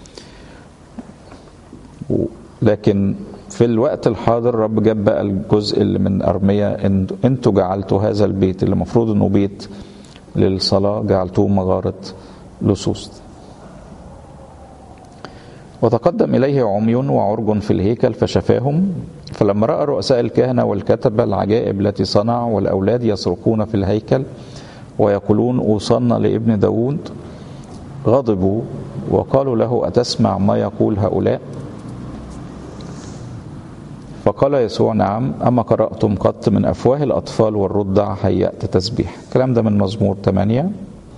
لكن في الوقت الحاضر رب جاب بقى الجزء اللي من أرمية إن انتوا جعلتوا هذا البيت اللي المفروض انه بيت للصلاة جعلتوه مغارة لصوص وتقدم إليه عمي وعرج في الهيكل فشفاهم فلما رأى رؤساء الكهنة والكتبة العجائب التي صنع والأولاد يصرخون في الهيكل ويقولون أوصلنا لابن داود غضبوا وقالوا له أتسمع ما يقول هؤلاء فقال يسوع نعم أما قرأتم قط من أفواه الأطفال والرضع هيأت تسبيح الكلام ده من مزمور 8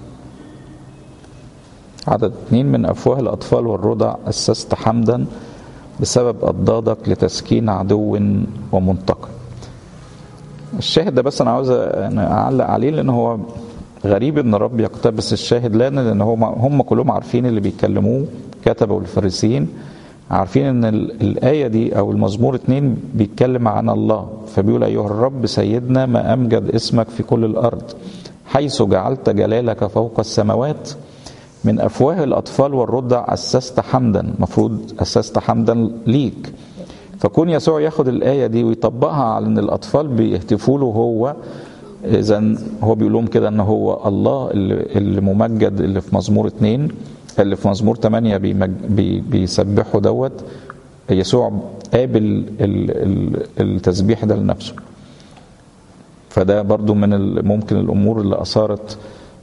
عدد اثنين من أفواه الأطفال والرضع أسست حمدا بسبب أضدادك لتسكين عدو ومنتقم الشاهد ده بس أنا عاوز أعلق عليه لأن هو غريب ان الرب يقتبس الشاهد لنا لان هم هم كلهم عارفين اللي بيتكلموه كتبوا الفريسيين عارفين ان الآية دي او المزمور اتنين بيتكلم عن الله فبيقول ايها الرب سيدنا ما امجد اسمك في كل الارض حيث جعلت جلالك فوق السماوات من افواه الاطفال والرضع اسست حمدا مفروض اسست حمدا ليك فكون يسوع ياخد الآية دي ويطبقها على ان الاطفال بيهتفوا له هو اذا هو بيقول لهم كده ان هو الله اللي ممجد اللي في مزمور اتنين اللي في مزمور 8 بيمج... بي... بيسبحوا دوت يسوع قابل التسبيح ده لنفسه فده برضو من ممكن الامور اللي اثارت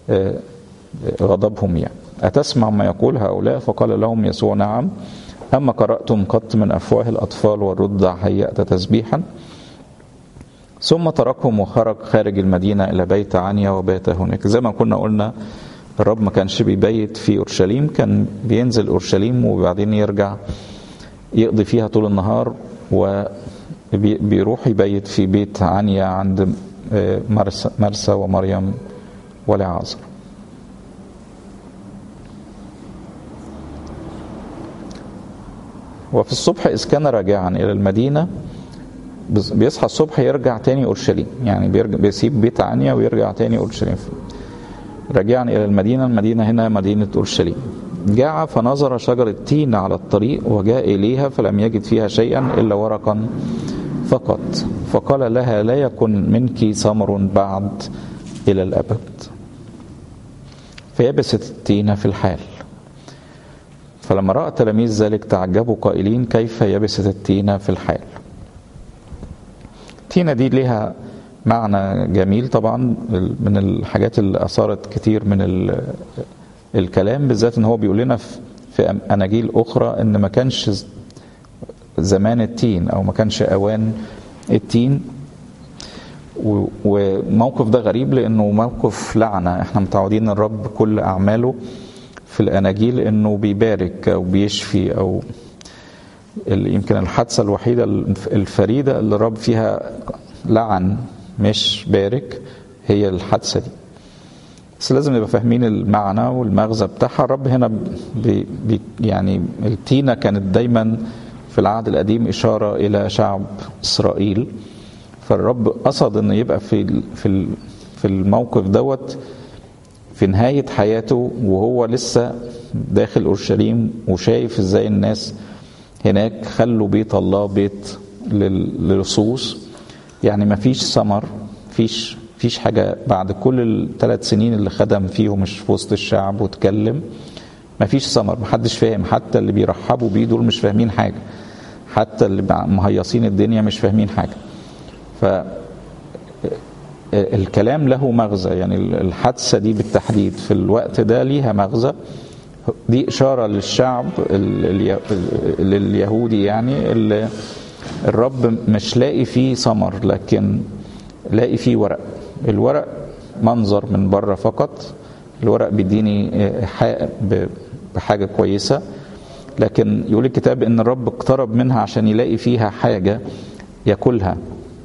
غضبهم يعني اتسمع ما يقول هؤلاء فقال لهم يسوع نعم اما قراتم قط من افواه الاطفال والرضع هيأت تسبيحا ثم تركهم وخرج خارج المدينة إلى بيت عنيا وبات هناك زي ما كنا قلنا الرب ما كانش بيبيت في اورشليم كان بينزل اورشليم وبعدين يرجع يقضي فيها طول النهار وبيروح يبيت في بيت عنيا عند مرسى, مرسى ومريم ولعازر وفي الصبح إذ كان راجعا إلى المدينة بيصحى الصبح يرجع تاني أورشليم يعني بيرجع بيسيب بيت عنيا ويرجع تاني أورشليم راجعا إلى المدينة المدينة هنا مدينة أورشليم جاع فنظر شجرة تين على الطريق وجاء إليها فلم يجد فيها شيئا إلا ورقا فقط فقال لها لا يكن منك ثمر بعد إلى الأبد فيبست التين في الحال فلما رأى تلاميذ ذلك تعجبوا قائلين كيف يبست التين في الحال التينة دي لها معنى جميل طبعا من الحاجات اللي أثارت كتير من الكلام بالذات ان هو بيقول لنا في أناجيل أخرى إن ما كانش زمان التين أو ما كانش أوان التين وموقف ده غريب لأنه موقف لعنة احنا متعودين الرب كل أعماله في الأناجيل إنه بيبارك أو بيشفي أو يمكن الحادثة الوحيدة الفريدة اللي الرب فيها لعن مش بارك هي الحادثة دي بس لازم نبقى فاهمين المعنى والمغزى بتاعها الرب هنا بي بي يعني التينة كانت دايما في العهد القديم إشارة إلى شعب إسرائيل فالرب قصد إنه يبقى في في في الموقف دوت في نهاية حياته وهو لسه داخل أورشليم وشايف إزاي الناس هناك خلوا بيت الله بيت للصوص يعني ما فيش ثمر فيش فيش حاجة بعد كل الثلاث سنين اللي خدم فيهم مش في وسط الشعب واتكلم ما فيش ثمر محدش فاهم حتى اللي بيرحبوا بيه دول مش فاهمين حاجة حتى اللي مهيصين الدنيا مش فاهمين حاجة ف الكلام له مغزى يعني الحادثة دي بالتحديد في الوقت ده ليها مغزى دي إشارة للشعب لليهودي يعني اللي الرب مش لاقي فيه ثمر لكن لاقي فيه ورق الورق منظر من بره فقط الورق بيديني حق بحاجة كويسة لكن يقول الكتاب ان الرب اقترب منها عشان يلاقي فيها حاجة ياكلها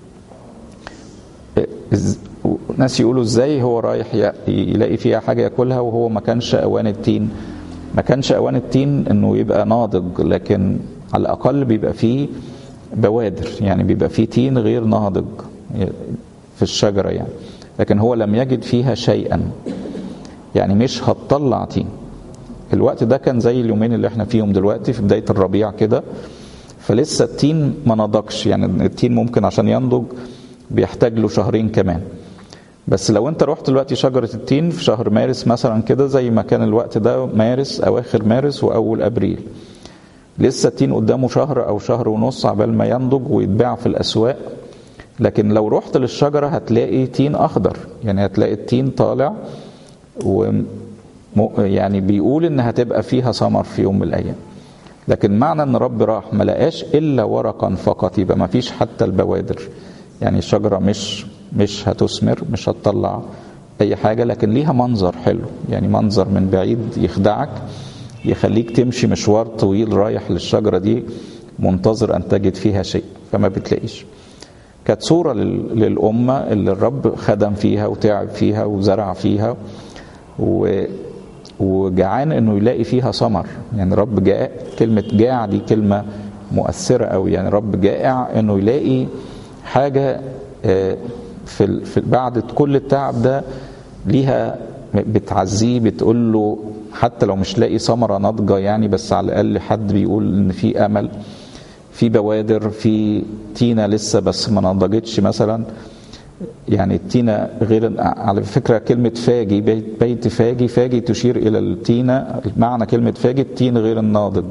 ناس يقولوا ازاي هو رايح يلاقي فيها حاجة ياكلها وهو ما كانش اوان التين ما كانش اوان التين انه يبقى ناضج لكن على الاقل بيبقى فيه بوادر يعني بيبقى فيه تين غير ناضج في الشجرة يعني لكن هو لم يجد فيها شيئا يعني مش هتطلع تين الوقت ده كان زي اليومين اللي احنا فيهم دلوقتي في بداية الربيع كده فلسه التين ما نضجش يعني التين ممكن عشان ينضج بيحتاج له شهرين كمان بس لو انت رحت دلوقتي شجرة التين في شهر مارس مثلا كده زي ما كان الوقت ده مارس اواخر مارس واول ابريل لسه التين قدامه شهر او شهر ونص عبال ما ينضج ويتباع في الاسواق لكن لو رحت للشجرة هتلاقي تين اخضر يعني هتلاقي التين طالع و يعني بيقول ان هتبقى فيها ثمر في يوم من الايام لكن معنى ان رب راح ما لقاش الا ورقا فقط يبقى ما فيش حتى البوادر يعني الشجره مش مش هتثمر مش هتطلع اي حاجه لكن ليها منظر حلو يعني منظر من بعيد يخدعك يخليك تمشي مشوار طويل رايح للشجره دي منتظر ان تجد فيها شيء فما بتلاقيش كانت صوره للامه اللي الرب خدم فيها وتعب فيها وزرع فيها و وجعان انه يلاقي فيها ثمر يعني رب جاء كلمه جاع دي كلمه مؤثره قوي يعني رب جائع انه يلاقي حاجه في, في بعد كل التعب ده ليها بتعزيه بتقول له حتى لو مش لاقي ثمره ناضجه يعني بس على الاقل حد بيقول ان في امل في بوادر في تينه لسه بس ما نضجتش مثلا يعني التينة غير على فكرة كلمة فاجي بيت, بيت فاجي فاجي تشير إلى التينة معنى كلمة فاجي التين غير الناضج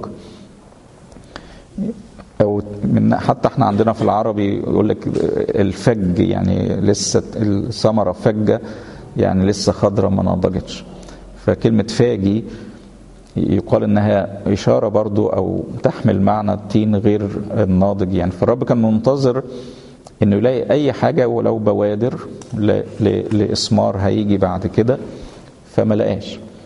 أو من حتى احنا عندنا في العربي يقول لك الفج يعني لسه الثمرة فجة يعني لسه خضرة ما نضجتش فكلمة فاجي يقال انها اشاره برضو او تحمل معنى التين غير الناضج يعني فالرب كان منتظر انه يلاقي اي حاجه ولو بوادر لاسمار هيجي بعد كده فما لقاش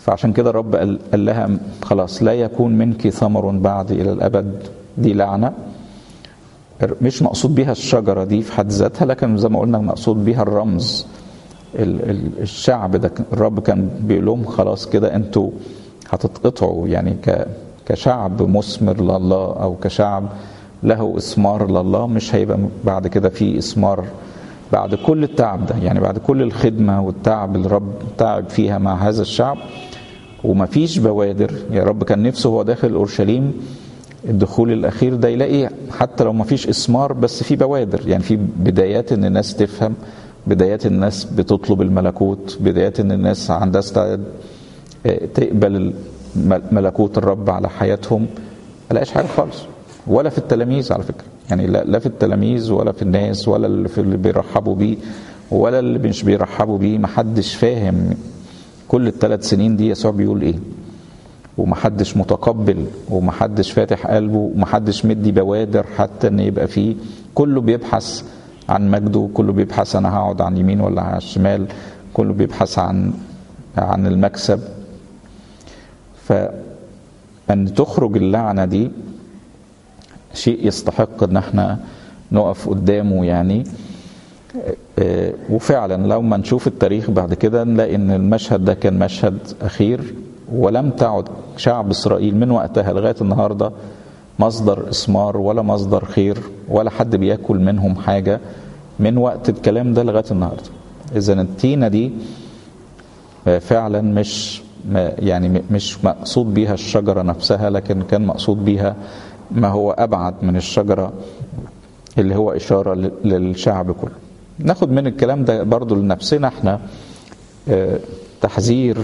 فعشان كده الرب قال, قال لها خلاص لا يكون منك ثمر بعد الى الابد دي لعنه مش مقصود بيها الشجره دي في حد ذاتها لكن زي ما قلنا مقصود بيها الرمز الشعب ده الرب كان بيقول لهم خلاص كده انتوا هتتقطعوا يعني كشعب مثمر لله او كشعب له اثمار لله مش هيبقى بعد كده في اثمار بعد كل التعب ده يعني بعد كل الخدمه والتعب اللي الرب تعب فيها مع هذا الشعب ومفيش بوادر يا رب كان نفسه هو داخل اورشليم الدخول الاخير ده يلاقي حتى لو مفيش اثمار بس في بوادر يعني في بدايات ان الناس تفهم بدايات الناس بتطلب الملكوت بدايات ان الناس عندها استعداد تقبل ملكوت الرب على حياتهم ملاقيش حاجه خالص ولا في التلاميذ على فكره يعني لا, لا في التلاميذ ولا في الناس ولا اللي, في اللي بيرحبوا بيه ولا اللي مش بيرحبوا بيه محدش فاهم كل الثلاث سنين دي يسوع بيقول ايه ومحدش متقبل ومحدش فاتح قلبه ومحدش مدي بوادر حتى ان يبقى فيه كله بيبحث عن مجده كله بيبحث انا هقعد عن يمين ولا على الشمال كله بيبحث عن عن المكسب فان تخرج اللعنه دي شيء يستحق ان احنا نقف قدامه يعني وفعلا لو ما نشوف التاريخ بعد كده نلاقي ان المشهد ده كان مشهد اخير ولم تعد شعب اسرائيل من وقتها لغايه النهارده مصدر اثمار ولا مصدر خير ولا حد بياكل منهم حاجه من وقت الكلام ده لغايه النهارده اذا التينه دي فعلا مش يعني مش مقصود بيها الشجره نفسها لكن كان مقصود بيها ما هو ابعد من الشجره اللي هو اشاره للشعب كله ناخد من الكلام ده برضو لنفسنا احنا تحذير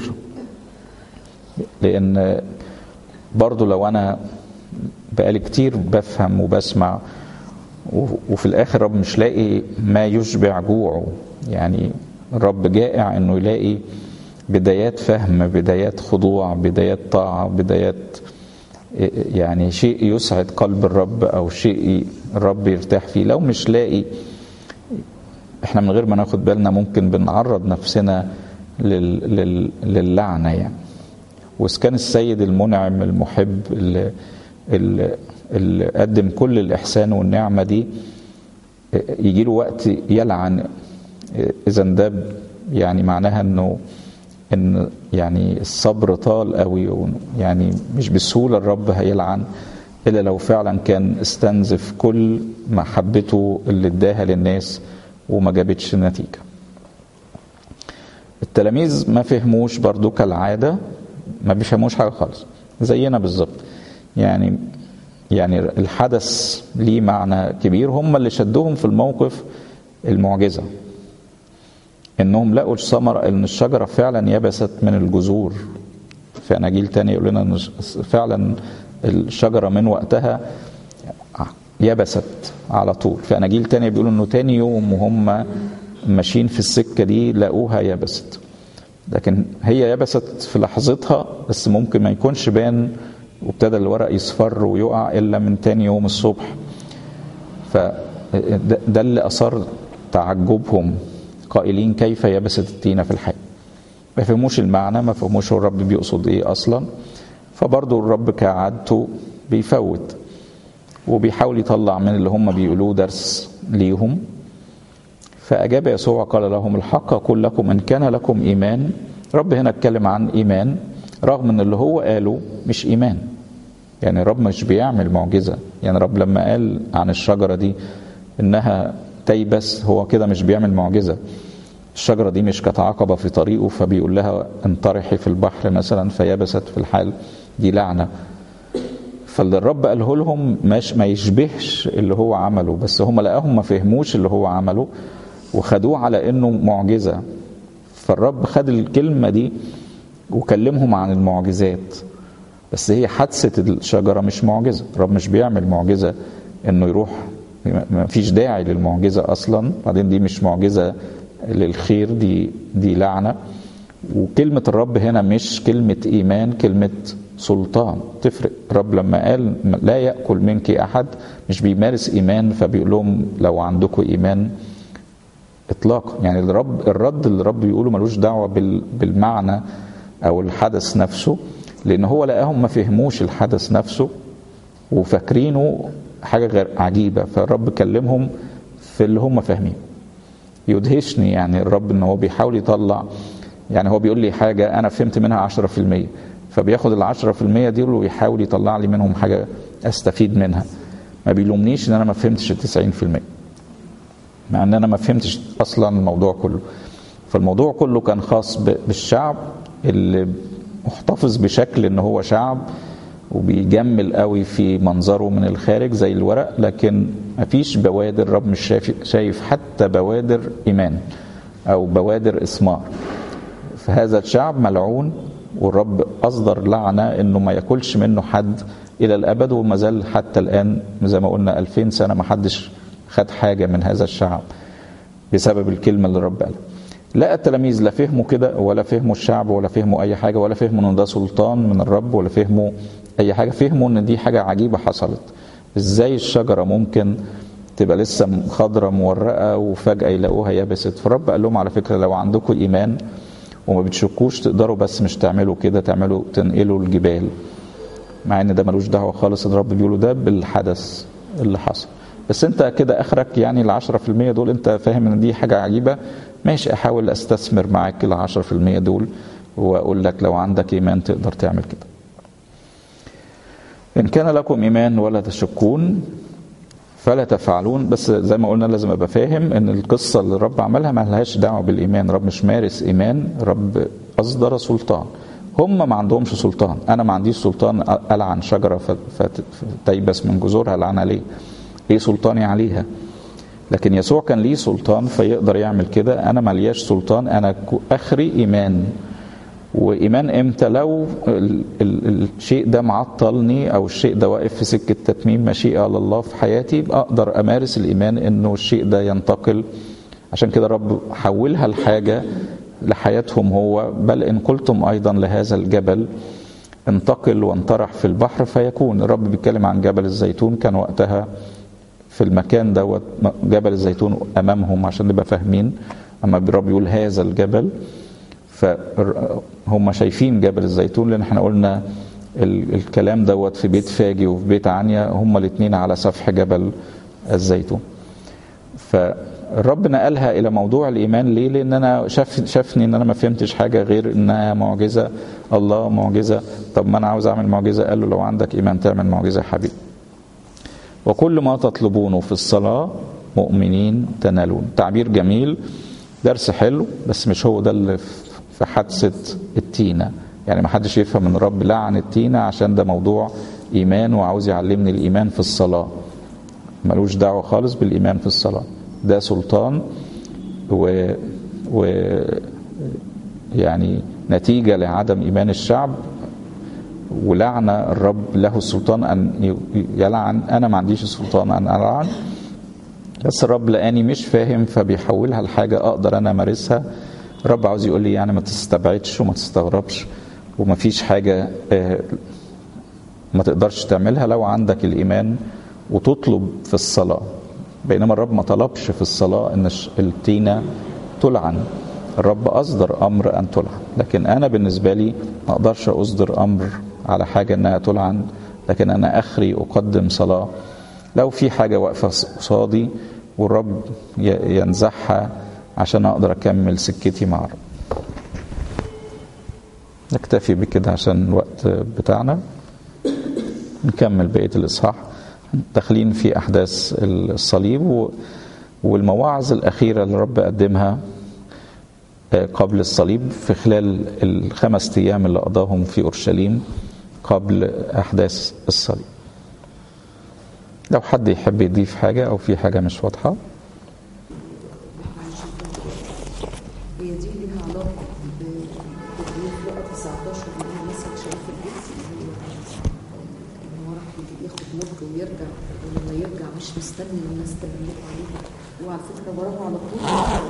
لان برضو لو انا بقالي كتير بفهم وبسمع وفي الاخر رب مش لاقي ما يشبع جوعه يعني الرب جائع انه يلاقي بدايات فهم بدايات خضوع بدايات طاعه بدايات يعني شيء يسعد قلب الرب او شيء الرب يرتاح فيه لو مش لاقي احنا من غير ما ناخد بالنا ممكن بنعرض نفسنا لل... لل... للعنه يعني واذا كان السيد المنعم المحب اللي, اللي, اللي قدم كل الاحسان والنعمه دي يجي له وقت يلعن اذا ده يعني معناها انه ان يعني الصبر طال قوي يعني مش بسهوله الرب هيلعن الا لو فعلا كان استنزف كل محبته اللي اداها للناس وما جابتش نتيجه التلاميذ ما فهموش برضو كالعاده ما بيفهموش حاجه خالص زينا بالظبط يعني يعني الحدث ليه معنى كبير هم اللي شدوهم في الموقف المعجزه انهم لقوا الثمره ان الشجره فعلا يبست من الجذور في اناجيل تاني يقول لنا ان فعلا الشجره من وقتها يبست على طول في اناجيل تاني بيقولوا انه تاني يوم وهم ماشيين في السكه دي لقوها يبست لكن هي يبست في لحظتها بس ممكن ما يكونش بان وابتدى الورق يصفر ويقع الا من تاني يوم الصبح فده اللي اثار تعجبهم قائلين كيف يبست التينه في الحي ما فهموش المعنى ما فهموش الرب بيقصد ايه اصلا فبرضه الرب كعادته بيفوت وبيحاول يطلع من اللي هم بيقولوه درس ليهم فأجاب يسوع قال لهم الحق أقول لكم إن كان لكم إيمان رب هنا اتكلم عن إيمان رغم إن اللي هو قاله مش إيمان يعني رب مش بيعمل معجزة يعني رب لما قال عن الشجرة دي إنها تيبس هو كده مش بيعمل معجزة الشجرة دي مش كانت عقبة في طريقه فبيقول لها انطرحي في البحر مثلا فيبست في الحال دي لعنة فاللي الرب قاله لهم مش ما يشبهش اللي هو عمله بس هم لقاهم ما فهموش اللي هو عمله وخدوه على انه معجزه فالرب خد الكلمه دي وكلمهم عن المعجزات بس هي حادثه الشجره مش معجزه الرب مش بيعمل معجزه انه يروح ما فيش داعي للمعجزه اصلا بعدين دي مش معجزه للخير دي دي لعنه وكلمه الرب هنا مش كلمه ايمان كلمه سلطان تفرق الرب لما قال لا ياكل منك احد مش بيمارس ايمان فبيقول لهم لو عندكم ايمان اطلاقا يعني الرب الرد اللي الرب بيقوله ملوش دعوه بالمعنى او الحدث نفسه لان هو لقاهم ما فهموش الحدث نفسه وفاكرينه حاجه غير عجيبه فالرب كلمهم في اللي هم فاهمين يدهشني يعني الرب ان هو بيحاول يطلع يعني هو بيقول لي حاجه انا فهمت منها 10% فبياخد ال 10% دي ويحاول يطلع لي منهم حاجه استفيد منها ما بيلومنيش ان انا ما فهمتش ال 90% مع ان انا ما فهمتش اصلا الموضوع كله فالموضوع كله كان خاص بالشعب اللي محتفظ بشكل ان هو شعب وبيجمل قوي في منظره من الخارج زي الورق لكن مفيش بوادر الرب مش شايف, شايف حتى بوادر ايمان او بوادر اثمار فهذا الشعب ملعون والرب اصدر لعنه انه ما ياكلش منه حد الى الابد وما زال حتى الان زي ما قلنا 2000 سنه ما حدش خد حاجه من هذا الشعب بسبب الكلمه اللي الرب قالها لا التلاميذ لا فهموا كده ولا فهموا الشعب ولا فهموا اي حاجه ولا فهموا ان ده سلطان من الرب ولا فهموا اي حاجه فهموا ان دي حاجه عجيبه حصلت ازاي الشجره ممكن تبقى لسه خضرة مورقة وفجأة يلاقوها يبست فالرب قال لهم على فكرة لو عندكم إيمان وما بتشكوش تقدروا بس مش تعملوا كده تعملوا تنقلوا الجبال مع ان ده ملوش دعوة خالص الرب بيقولوا ده بالحدث اللي حصل بس انت كده اخرك يعني ال 10% دول انت فاهم ان دي حاجة عجيبة ماشي احاول استثمر معاك ال 10% دول واقول لك لو عندك ايمان تقدر تعمل كده ان كان لكم ايمان ولا تشكون فلا تفعلون بس زي ما قلنا لازم ابقى فاهم ان القصه اللي الرب عملها ما لهاش دعوه بالايمان الرب مش مارس ايمان الرب اصدر سلطان هم ما عندهمش سلطان انا ما عنديش سلطان العن شجره فتيبس من جذورها العنها ليه ايه سلطاني عليها لكن يسوع كان ليه سلطان فيقدر يعمل كده انا ملياش سلطان انا اخري ايمان وايمان امتى لو الشيء ده معطلني او الشيء ده واقف في سكه تتميم مشيئه الله في حياتي اقدر امارس الايمان انه الشيء ده ينتقل عشان كده الرب حولها لحاجه لحياتهم هو بل ان قلتم ايضا لهذا الجبل انتقل وانطرح في البحر فيكون الرب بيتكلم عن جبل الزيتون كان وقتها في المكان دوت جبل الزيتون امامهم عشان نبقى فاهمين اما الرب يقول هذا الجبل فهم شايفين جبل الزيتون لان احنا قلنا الكلام دوت في بيت فاجي وفي بيت عنيا هما الاثنين على سفح جبل الزيتون فالرب نقلها الى موضوع الايمان ليه لان انا شاف شافني ان انا ما فهمتش حاجه غير انها معجزه الله معجزه طب ما انا عاوز اعمل معجزه قال له لو عندك ايمان تعمل معجزه يا حبيبي وكل ما تطلبونه في الصلاه مؤمنين تنالون تعبير جميل درس حلو بس مش هو ده اللي في حادثة التينة يعني ما حدش يفهم من الرب لعن التينة عشان ده موضوع إيمان وعاوز يعلمني الإيمان في الصلاة ملوش دعوة خالص بالإيمان في الصلاة ده سلطان و, و يعني نتيجة لعدم إيمان الشعب ولعنة الرب له السلطان أن يلعن أنا ما عنديش السلطان أن ألعن بس الرب لقاني مش فاهم فبيحولها لحاجة أقدر أنا أمارسها الرب عاوز يقول لي يعني ما تستبعدش وما تستغربش وما فيش حاجة ما تقدرش تعملها لو عندك الإيمان وتطلب في الصلاة بينما الرب ما طلبش في الصلاة إن التينة تلعن الرب أصدر أمر أن تلعن لكن أنا بالنسبة لي ما أقدرش أصدر أمر على حاجة إنها تلعن لكن أنا آخري أقدم صلاة لو في حاجة واقفة قصادي والرب ينزعها عشان أقدر أكمل سكتي مع الرب نكتفي بكده عشان الوقت بتاعنا نكمل بقية الإصحاح داخلين في أحداث الصليب والمواعظ الأخيرة اللي الرب قدمها قبل الصليب في خلال الخمس أيام اللي قضاهم في أورشليم قبل أحداث الصليب لو حد يحب يضيف حاجة أو في حاجة مش واضحة هي دي ليها علاقة بتدريب لقى 19 اللي هو مثلا شايف الجنس اللي هو ان هو راح ياخد مده ويرجع ولما يرجع مش مستني الناس تبلغ عليه وعلى فكرة وراه على طول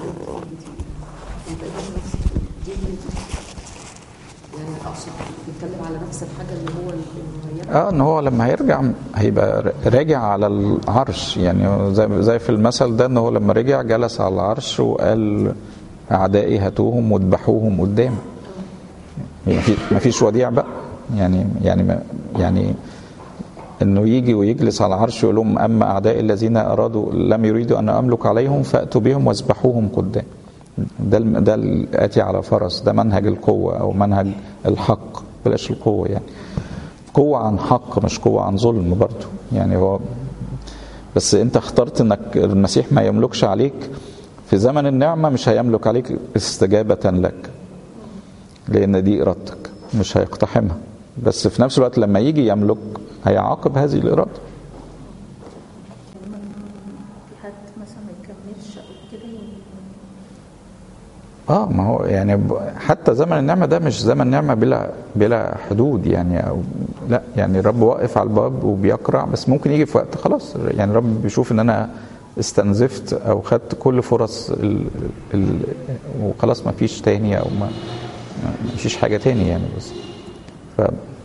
يبقى دي نفس دي دي يعني اقصد بيتكلم على نفس الحاجة اللي هو اللي اه ان هو لما هيرجع هيبقى راجع على العرش يعني زي زي في المثل ده ان هو لما رجع جلس على العرش وقال اعدائي هاتوهم واذبحوهم قدامي ما فيش وديع بقى يعني يعني ما يعني انه يجي ويجلس على العرش يقول لهم اما اعدائي الذين ارادوا لم يريدوا ان املك عليهم فاتوا بهم واذبحوهم قدام ده ده الاتي على فرس ده منهج القوه او منهج الحق بلاش القوه يعني قوه عن حق مش قوه عن ظلم برضه يعني هو بس انت اخترت انك المسيح ما يملكش عليك في زمن النعمه مش هيملك عليك استجابه لك لان دي ارادتك مش هيقتحمها بس في نفس الوقت لما يجي يملك هيعاقب هذه الاراده حد مثلا ما يكملش او كده اه ما هو يعني حتى زمن النعمه ده مش زمن نعمه بلا بلا حدود يعني او لا يعني الرب واقف على الباب وبيقرع بس ممكن يجي في وقت خلاص يعني الرب بيشوف ان انا استنزفت او خدت كل فرص ال ال وخلاص ما فيش تاني او ما ما فيش حاجه تاني يعني بس ف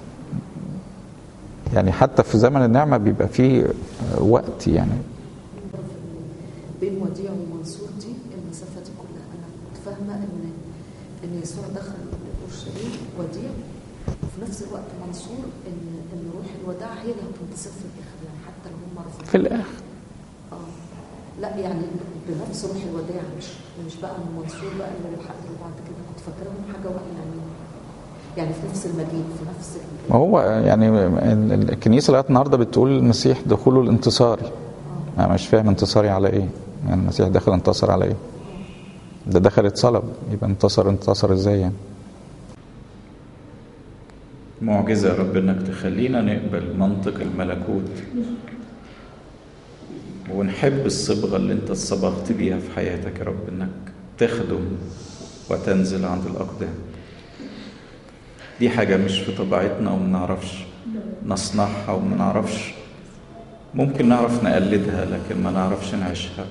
يعني حتى في زمن النعمه بيبقى فيه وقت يعني بين وديع ومنصور دي المسافه دي كلها انا كنت فاهمه ان ان يسوع دخل اورشليم وديع وفي نفس الوقت منصور ان ان روح الوداع هي اللي هتنتصر في الاخر يعني حتى لو هم رفضوا في الاخر اه لا يعني بنفس روح الوداع مش مش بقى ان منصور بقى اللي الحق له بعد كده كنت فاكراهم حاجه واحده يعني يعني في نفس المجيء في نفس ال- ما هو يعني الكنيسه لغايه النهارده بتقول المسيح دخوله الانتصاري انا مش فاهم انتصاري على ايه يعني المسيح دخل انتصر على ايه ده دخل اتصلب يبقى انتصر انتصر ازاي يعني معجزة يا رب انك تخلينا نقبل منطق الملكوت ونحب الصبغة اللي انت صبغت بيها في حياتك يا رب انك تخدم وتنزل عند الأقدام دي حاجة مش في طبيعتنا وما نعرفش نصنعها وما نعرفش ممكن نعرف نقلدها لكن ما نعرفش نعيشها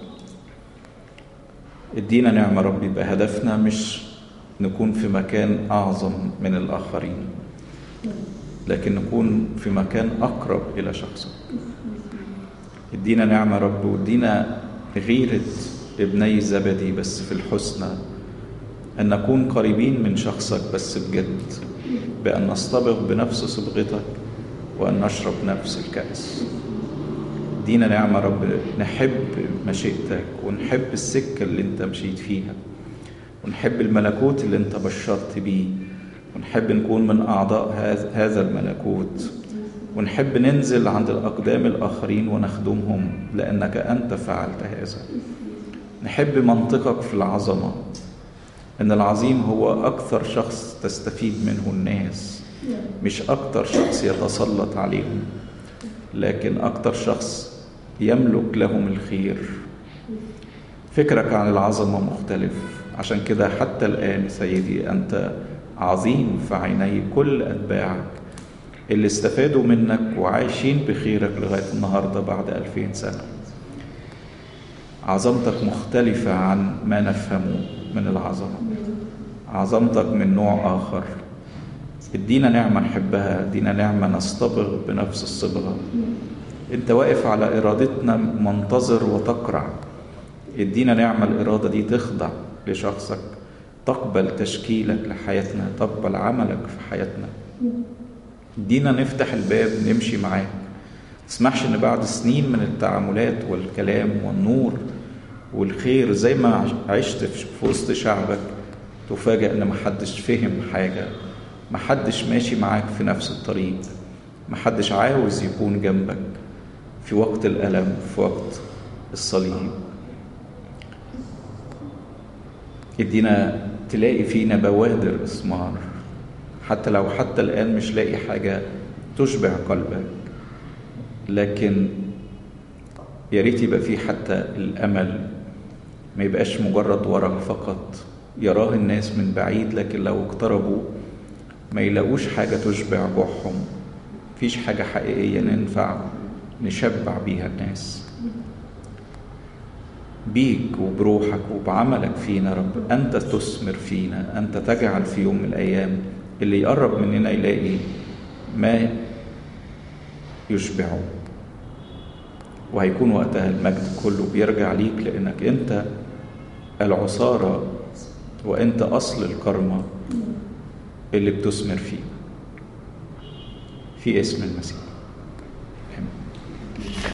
ادينا نعمة رب يبقى هدفنا مش نكون في مكان أعظم من الآخرين لكن نكون في مكان أقرب إلى شخصك ادينا نعمة رب وادينا غيرة ابني زبدي بس في الحسنى أن نكون قريبين من شخصك بس بجد بأن نصطبغ بنفس صبغتك وأن نشرب نفس الكأس دينا نعمة رب نحب مشيئتك ونحب السكة اللي انت مشيت فيها ونحب الملكوت اللي انت بشرت بيه ونحب نكون من أعضاء هذا الملكوت ونحب ننزل عند الأقدام الآخرين ونخدمهم لأنك أنت فعلت هذا نحب منطقك في العظمة ان العظيم هو اكثر شخص تستفيد منه الناس مش اكثر شخص يتسلط عليهم لكن اكثر شخص يملك لهم الخير فكرك عن العظمه مختلف عشان كده حتى الان سيدي انت عظيم في عيني كل اتباعك اللي استفادوا منك وعايشين بخيرك لغايه النهارده بعد ألفين سنه عظمتك مختلفه عن ما نفهمه من العظمة عظمتك من نوع آخر ادينا نعمة نحبها ادينا نعمة نصطبغ بنفس الصبغة انت واقف على إرادتنا منتظر وتقرع ادينا نعمة الإرادة دي تخضع لشخصك تقبل تشكيلك لحياتنا تقبل عملك في حياتنا ادينا نفتح الباب نمشي معاك تسمحش ان بعد سنين من التعاملات والكلام والنور والخير زي ما عشت في وسط شعبك تفاجأ ان محدش فهم حاجة محدش ماشي معاك في نفس الطريق محدش عاوز يكون جنبك في وقت الألم في وقت الصليب ادينا تلاقي فينا بوادر إثمار حتى لو حتى الآن مش لاقي حاجة تشبع قلبك لكن يا ريت يبقى فيه حتى الأمل ما يبقاش مجرد ورق فقط يراه الناس من بعيد لكن لو اقتربوا ما يلاقوش حاجة تشبع جوعهم مفيش حاجة حقيقية ننفع نشبع بيها الناس بيك وبروحك وبعملك فينا رب أنت تثمر فينا أنت تجعل في يوم من الأيام اللي يقرب مننا يلاقي ما يشبعه وهيكون وقتها المجد كله بيرجع ليك لأنك أنت العصارة وأنت أصل الكرمة اللي بتثمر فيه في اسم المسيح